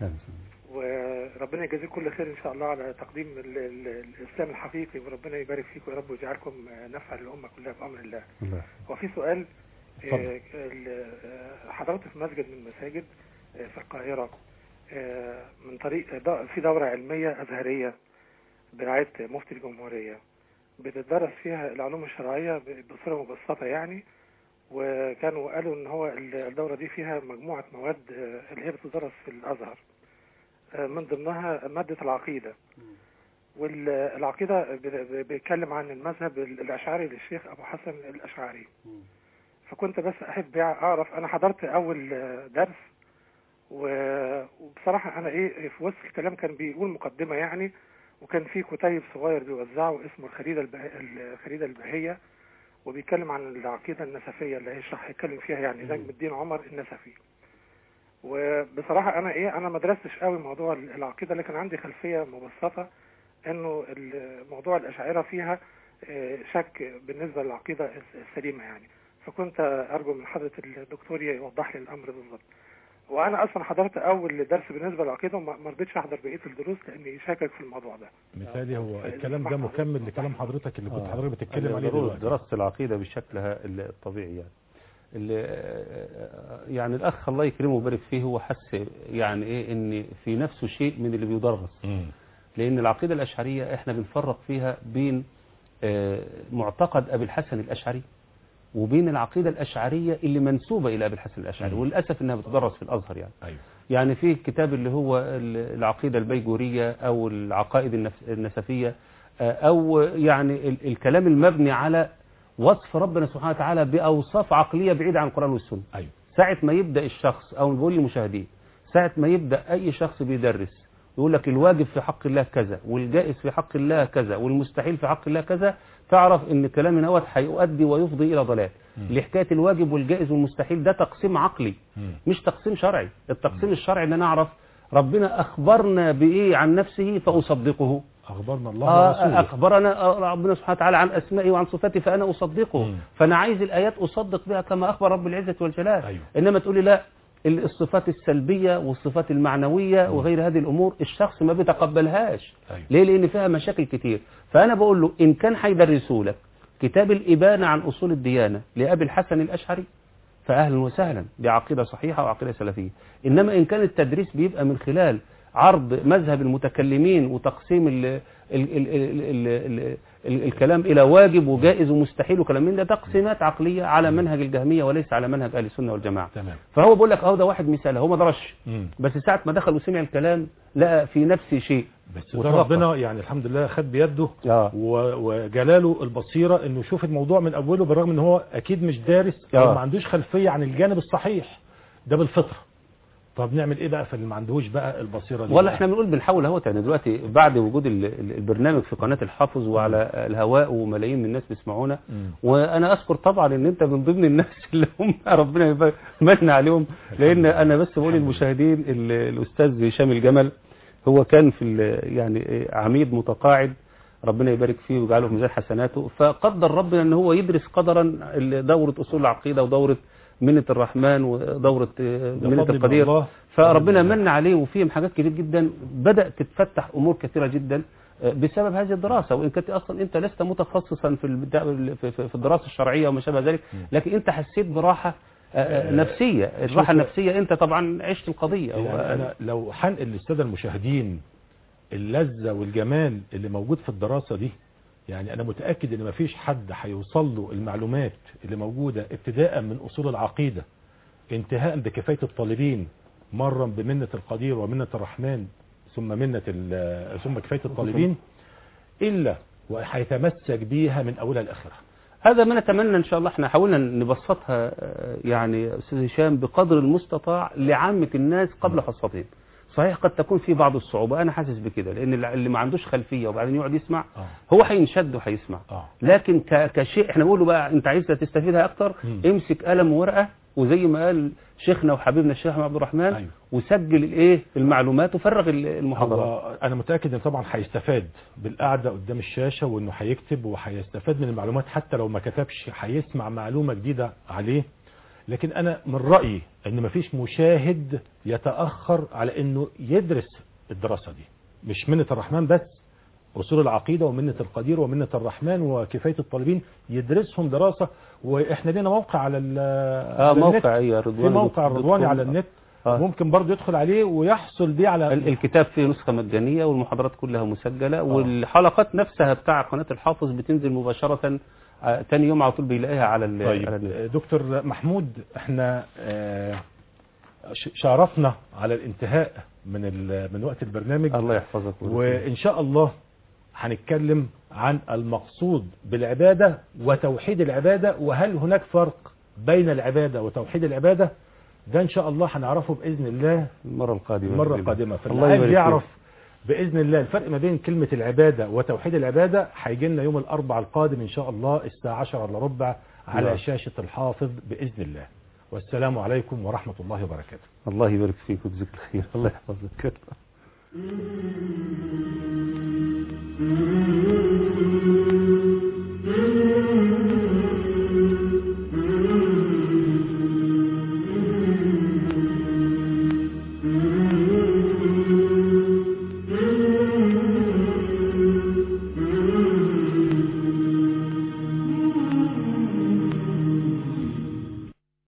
Speaker 5: وربنا يجازيك كل خير إن شاء الله على تقديم ال- ال- الإسلام الحقيقي وربنا يبارك فيكم يا رب ويجعلكم آه، نفعا للأمة كلها بأمر الله وفي سؤال
Speaker 1: اتفضل.
Speaker 5: آه، ال- آه، حضرت في مسجد من المساجد آه، في القاهرة آه، من طريق د- في دورة علمية أزهرية برعاية مفتي الجمهورية بتدرس فيها العلوم الشرعية ب- بصورة مبسطة يعني وكانوا قالوا ان هو ال- الدورة دي فيها مجموعة مواد آه، اللي هي بتدرس في الازهر آه، من ضمنها مادة العقيدة والعقيدة ب- ب- بيتكلم عن المذهب ال- الاشعري للشيخ ابو حسن الاشعري فكنت بس احب اعرف انا حضرت اول آه، درس و- وبصراحة انا ايه في وسط الكلام كان بيقول مقدمة يعني وكان في كتيب صغير بيوزعه اسمه الخريدة البه... الخريدة البهية وبيتكلم عن العقيدة النسفية اللي هيشرح هيتكلم فيها يعني نجم الدين عمر النسفي وبصراحة أنا إيه أنا ما درستش قوي موضوع العقيدة لكن عندي خلفية مبسطة إنه ال- موضوع الأشاعرة فيها آه، شك بالنسبة للعقيدة السليمة يعني فكنت أرجو من حضرة الدكتور يوضح لي الأمر بالظبط وأنا أصلا حضرت أول درس بالنسبة للعقيدة وما ما رضيتش أحضر بقية الدروس لأني شاكك في الموضوع ده
Speaker 1: مثالي هو الكلام ده مكمل لكلام حضرتك اللي كنت
Speaker 2: آه.
Speaker 1: حضرتك بتتكلم عليه
Speaker 2: ضرورة
Speaker 1: دلوقتي
Speaker 2: دراسة العقيدة بشكلها الطبيعي يعني اللي يعني الأخ الله يكرمه ويبارك فيه هو حس يعني إيه إن في نفسه شيء من اللي بيدرس
Speaker 1: مم.
Speaker 2: لأن العقيدة الأشعرية إحنا بنفرق فيها بين آه، معتقد أبي الحسن الأشعري وبين العقيدة الأشعرية اللي منسوبة إلى أبي الحسن الأشعري
Speaker 1: مم.
Speaker 2: وللأسف إنها بتدرس في الأزهر يعني
Speaker 1: ايوه
Speaker 2: يعني في الكتاب اللي هو ال- العقيدة البيجورية أو العقائد النفس- النسفية آه، أو يعني ال- الكلام المبني على وصف ربنا سبحانه وتعالى بأوصاف عقلية بعيدة عن القرآن والسنة
Speaker 1: ايوه
Speaker 2: ساعة ما يبدأ الشخص أو بقول للمشاهدين ساعة ما يبدأ أي شخص بيدرس يقول لك الواجب في حق الله كذا والجائز في حق الله كذا والمستحيل في حق الله كذا تعرف ان كلام دوت هيؤدي ويفضي الى ضلال لحكايه الواجب والجائز والمستحيل ده تقسيم عقلي
Speaker 1: مم.
Speaker 2: مش تقسيم شرعي التقسيم الشرعي ان انا اعرف ربنا اخبرنا بايه عن نفسه فاصدقه
Speaker 1: اخبرنا الله
Speaker 2: آه،
Speaker 1: ورسوله
Speaker 2: اخبرنا آه، ربنا سبحانه وتعالى عن اسمائه وعن صفاته فانا اصدقه
Speaker 1: مم.
Speaker 2: فانا عايز الايات اصدق بها كما اخبر رب العزه والجلال
Speaker 1: أيوه.
Speaker 2: انما تقولي لا الصفات السلبيه والصفات المعنويه وغير هذه الامور الشخص ما بيتقبلهاش
Speaker 1: أيوه.
Speaker 2: ليه لان فيها مشاكل كتير فانا بقول له ان كان هيدرسوا لك كتاب الابانه عن اصول الديانه لابي الحسن الاشعري فاهلا وسهلا دي عقيده صحيحه وعقيده سلفيه انما ان كان التدريس بيبقى من خلال عرض مذهب المتكلمين وتقسيم ال ال ال ال ال ال ال الكلام الى واجب وجائز ومستحيل وكلام من ده تقسيمات عقليه على منهج الجهميه وليس على منهج اهل السنه والجماعه
Speaker 1: تمام
Speaker 2: فهو بيقول لك اهو ده واحد مثال هو ما درسش
Speaker 1: مم.
Speaker 2: بس ساعه ما دخل وسمع الكلام لقى في نفسه شيء
Speaker 1: بس ده
Speaker 2: وتوقف.
Speaker 1: ربنا يعني الحمد لله خد بيده
Speaker 2: اه
Speaker 1: و- وجلاله البصيرة انه يشوف الموضوع من اوله بالرغم ان هو اكيد مش دارس او
Speaker 2: آه.
Speaker 1: ما عندوش خلفية عن الجانب الصحيح ده بالفطرة طب نعمل ايه بقى في اللي ما عندهوش بقى البصيره دي
Speaker 2: ولا
Speaker 1: بقى؟
Speaker 2: احنا بنقول بنحاول اهوت يعني دلوقتي بعد وجود ال- ال- البرنامج في قناه الحافظ وعلى الهواء وملايين من الناس بيسمعونا
Speaker 1: مم.
Speaker 2: وانا اذكر طبعا ان انت من ضمن الناس اللي هم ربنا يبارك من عليهم لان انا بس بقول للمشاهدين ال- الاستاذ هشام الجمل هو كان في ال- يعني عميد متقاعد ربنا يبارك فيه ويجعله في ميزان حسناته فقدر ربنا ان هو يدرس قدرا ال- دوره اصول العقيده ودوره منة الرحمن ودورة آه،
Speaker 1: ده
Speaker 2: منة
Speaker 1: فضل من
Speaker 2: القدير
Speaker 1: الله.
Speaker 2: فربنا
Speaker 1: فضل من
Speaker 2: من عليه وفيهم حاجات كتير جدا بدأت تتفتح أمور كثيرة جدا آه، بسبب هذه الدراسة وإن كنت أصلا أنت لست متخصصا في البدا- في في- في الدراسة الشرعية وما شابه ذلك لكن أنت حسيت براحة آه، آه، نفسية الراحة
Speaker 1: شوف-
Speaker 2: النفسية أنت طبعا عشت القضية
Speaker 1: يعني انا لو حنقل للساده المشاهدين اللذه والجمال اللي موجود في الدراسه دي يعني انا متاكد ان مفيش حد هيوصل له المعلومات اللي موجوده ابتداء من اصول العقيده انتهاء بكفايه الطالبين مرا بمنه القدير ومنه الرحمن ثم منه ال- ثم كفايه الطالبين الا وهيتمسك بيها من اولها لاخرها
Speaker 2: هذا ما نتمنى ان شاء الله احنا حاولنا نبسطها آه، يعني استاذ هشام بقدر المستطاع لعامه الناس قبل خاصتهم صحيح قد تكون في بعض الصعوبه انا حاسس بكده لان اللي ما عندوش خلفيه وبعدين يقعد يسمع
Speaker 1: اه
Speaker 2: هو هينشد وهيسمع
Speaker 1: اه
Speaker 2: لكن ك- كشيء احنا بنقول له بقى انت عايز تستفيدها اكتر
Speaker 1: مم.
Speaker 2: امسك قلم وورقه وزي ما قال شيخنا وحبيبنا الشيخ محمد عبد الرحمن
Speaker 1: أيوه.
Speaker 2: وسجل الايه المعلومات وفرغ ال- المحاضرات
Speaker 1: هو انا متاكد ان طبعا هيستفاد بالقعده قدام الشاشه وانه هيكتب وهيستفاد من المعلومات حتى لو ما كتبش هيسمع معلومه جديده عليه لكن انا من رايي ان مفيش مشاهد يتاخر على انه يدرس الدراسه دي مش منه الرحمن بس اصول العقيده ومنه القدير ومنه الرحمن وكفايه الطالبين يدرسهم دراسه واحنا لنا موقع على ال
Speaker 2: اه
Speaker 1: على النت.
Speaker 2: موقع يا
Speaker 1: في
Speaker 2: رضوان
Speaker 1: موقع
Speaker 2: دوت
Speaker 1: الرضواني
Speaker 2: كوم.
Speaker 1: على النت
Speaker 2: آه.
Speaker 1: ممكن برضه يدخل عليه ويحصل بيه على
Speaker 2: ال- الكتاب فيه نسخة مجانية والمحاضرات كلها مسجلة والحلقات نفسها بتاع قناة الحافظ بتنزل مباشرة آه، تاني يوم على طول بيلاقيها على ال- على
Speaker 1: طيب
Speaker 2: النت.
Speaker 1: دكتور محمود احنا آه، ش- شرفنا على الانتهاء من ال- من وقت البرنامج
Speaker 2: الله يحفظك
Speaker 1: وان شاء الله هنتكلم عن المقصود بالعبادة وتوحيد العبادة وهل هناك فرق بين العبادة وتوحيد العبادة ده ان شاء الله هنعرفه باذن الله
Speaker 2: المرة القادمة
Speaker 1: المرة
Speaker 2: بإذن الله.
Speaker 1: القادمة فاللي
Speaker 2: الله
Speaker 1: عايز
Speaker 2: يبارك
Speaker 1: يعرف
Speaker 2: فيك.
Speaker 1: بإذن الله الفرق ما بين كلمة العبادة وتوحيد العبادة هيجي لنا يوم الأربع القادم إن شاء الله الساعة 10 إلا ربع على
Speaker 2: نعم.
Speaker 1: شاشة الحافظ بإذن الله والسلام عليكم ورحمة الله وبركاته
Speaker 2: الله يبارك فيك ويجزيك الخير الله يحفظك
Speaker 6: Mm-hmm.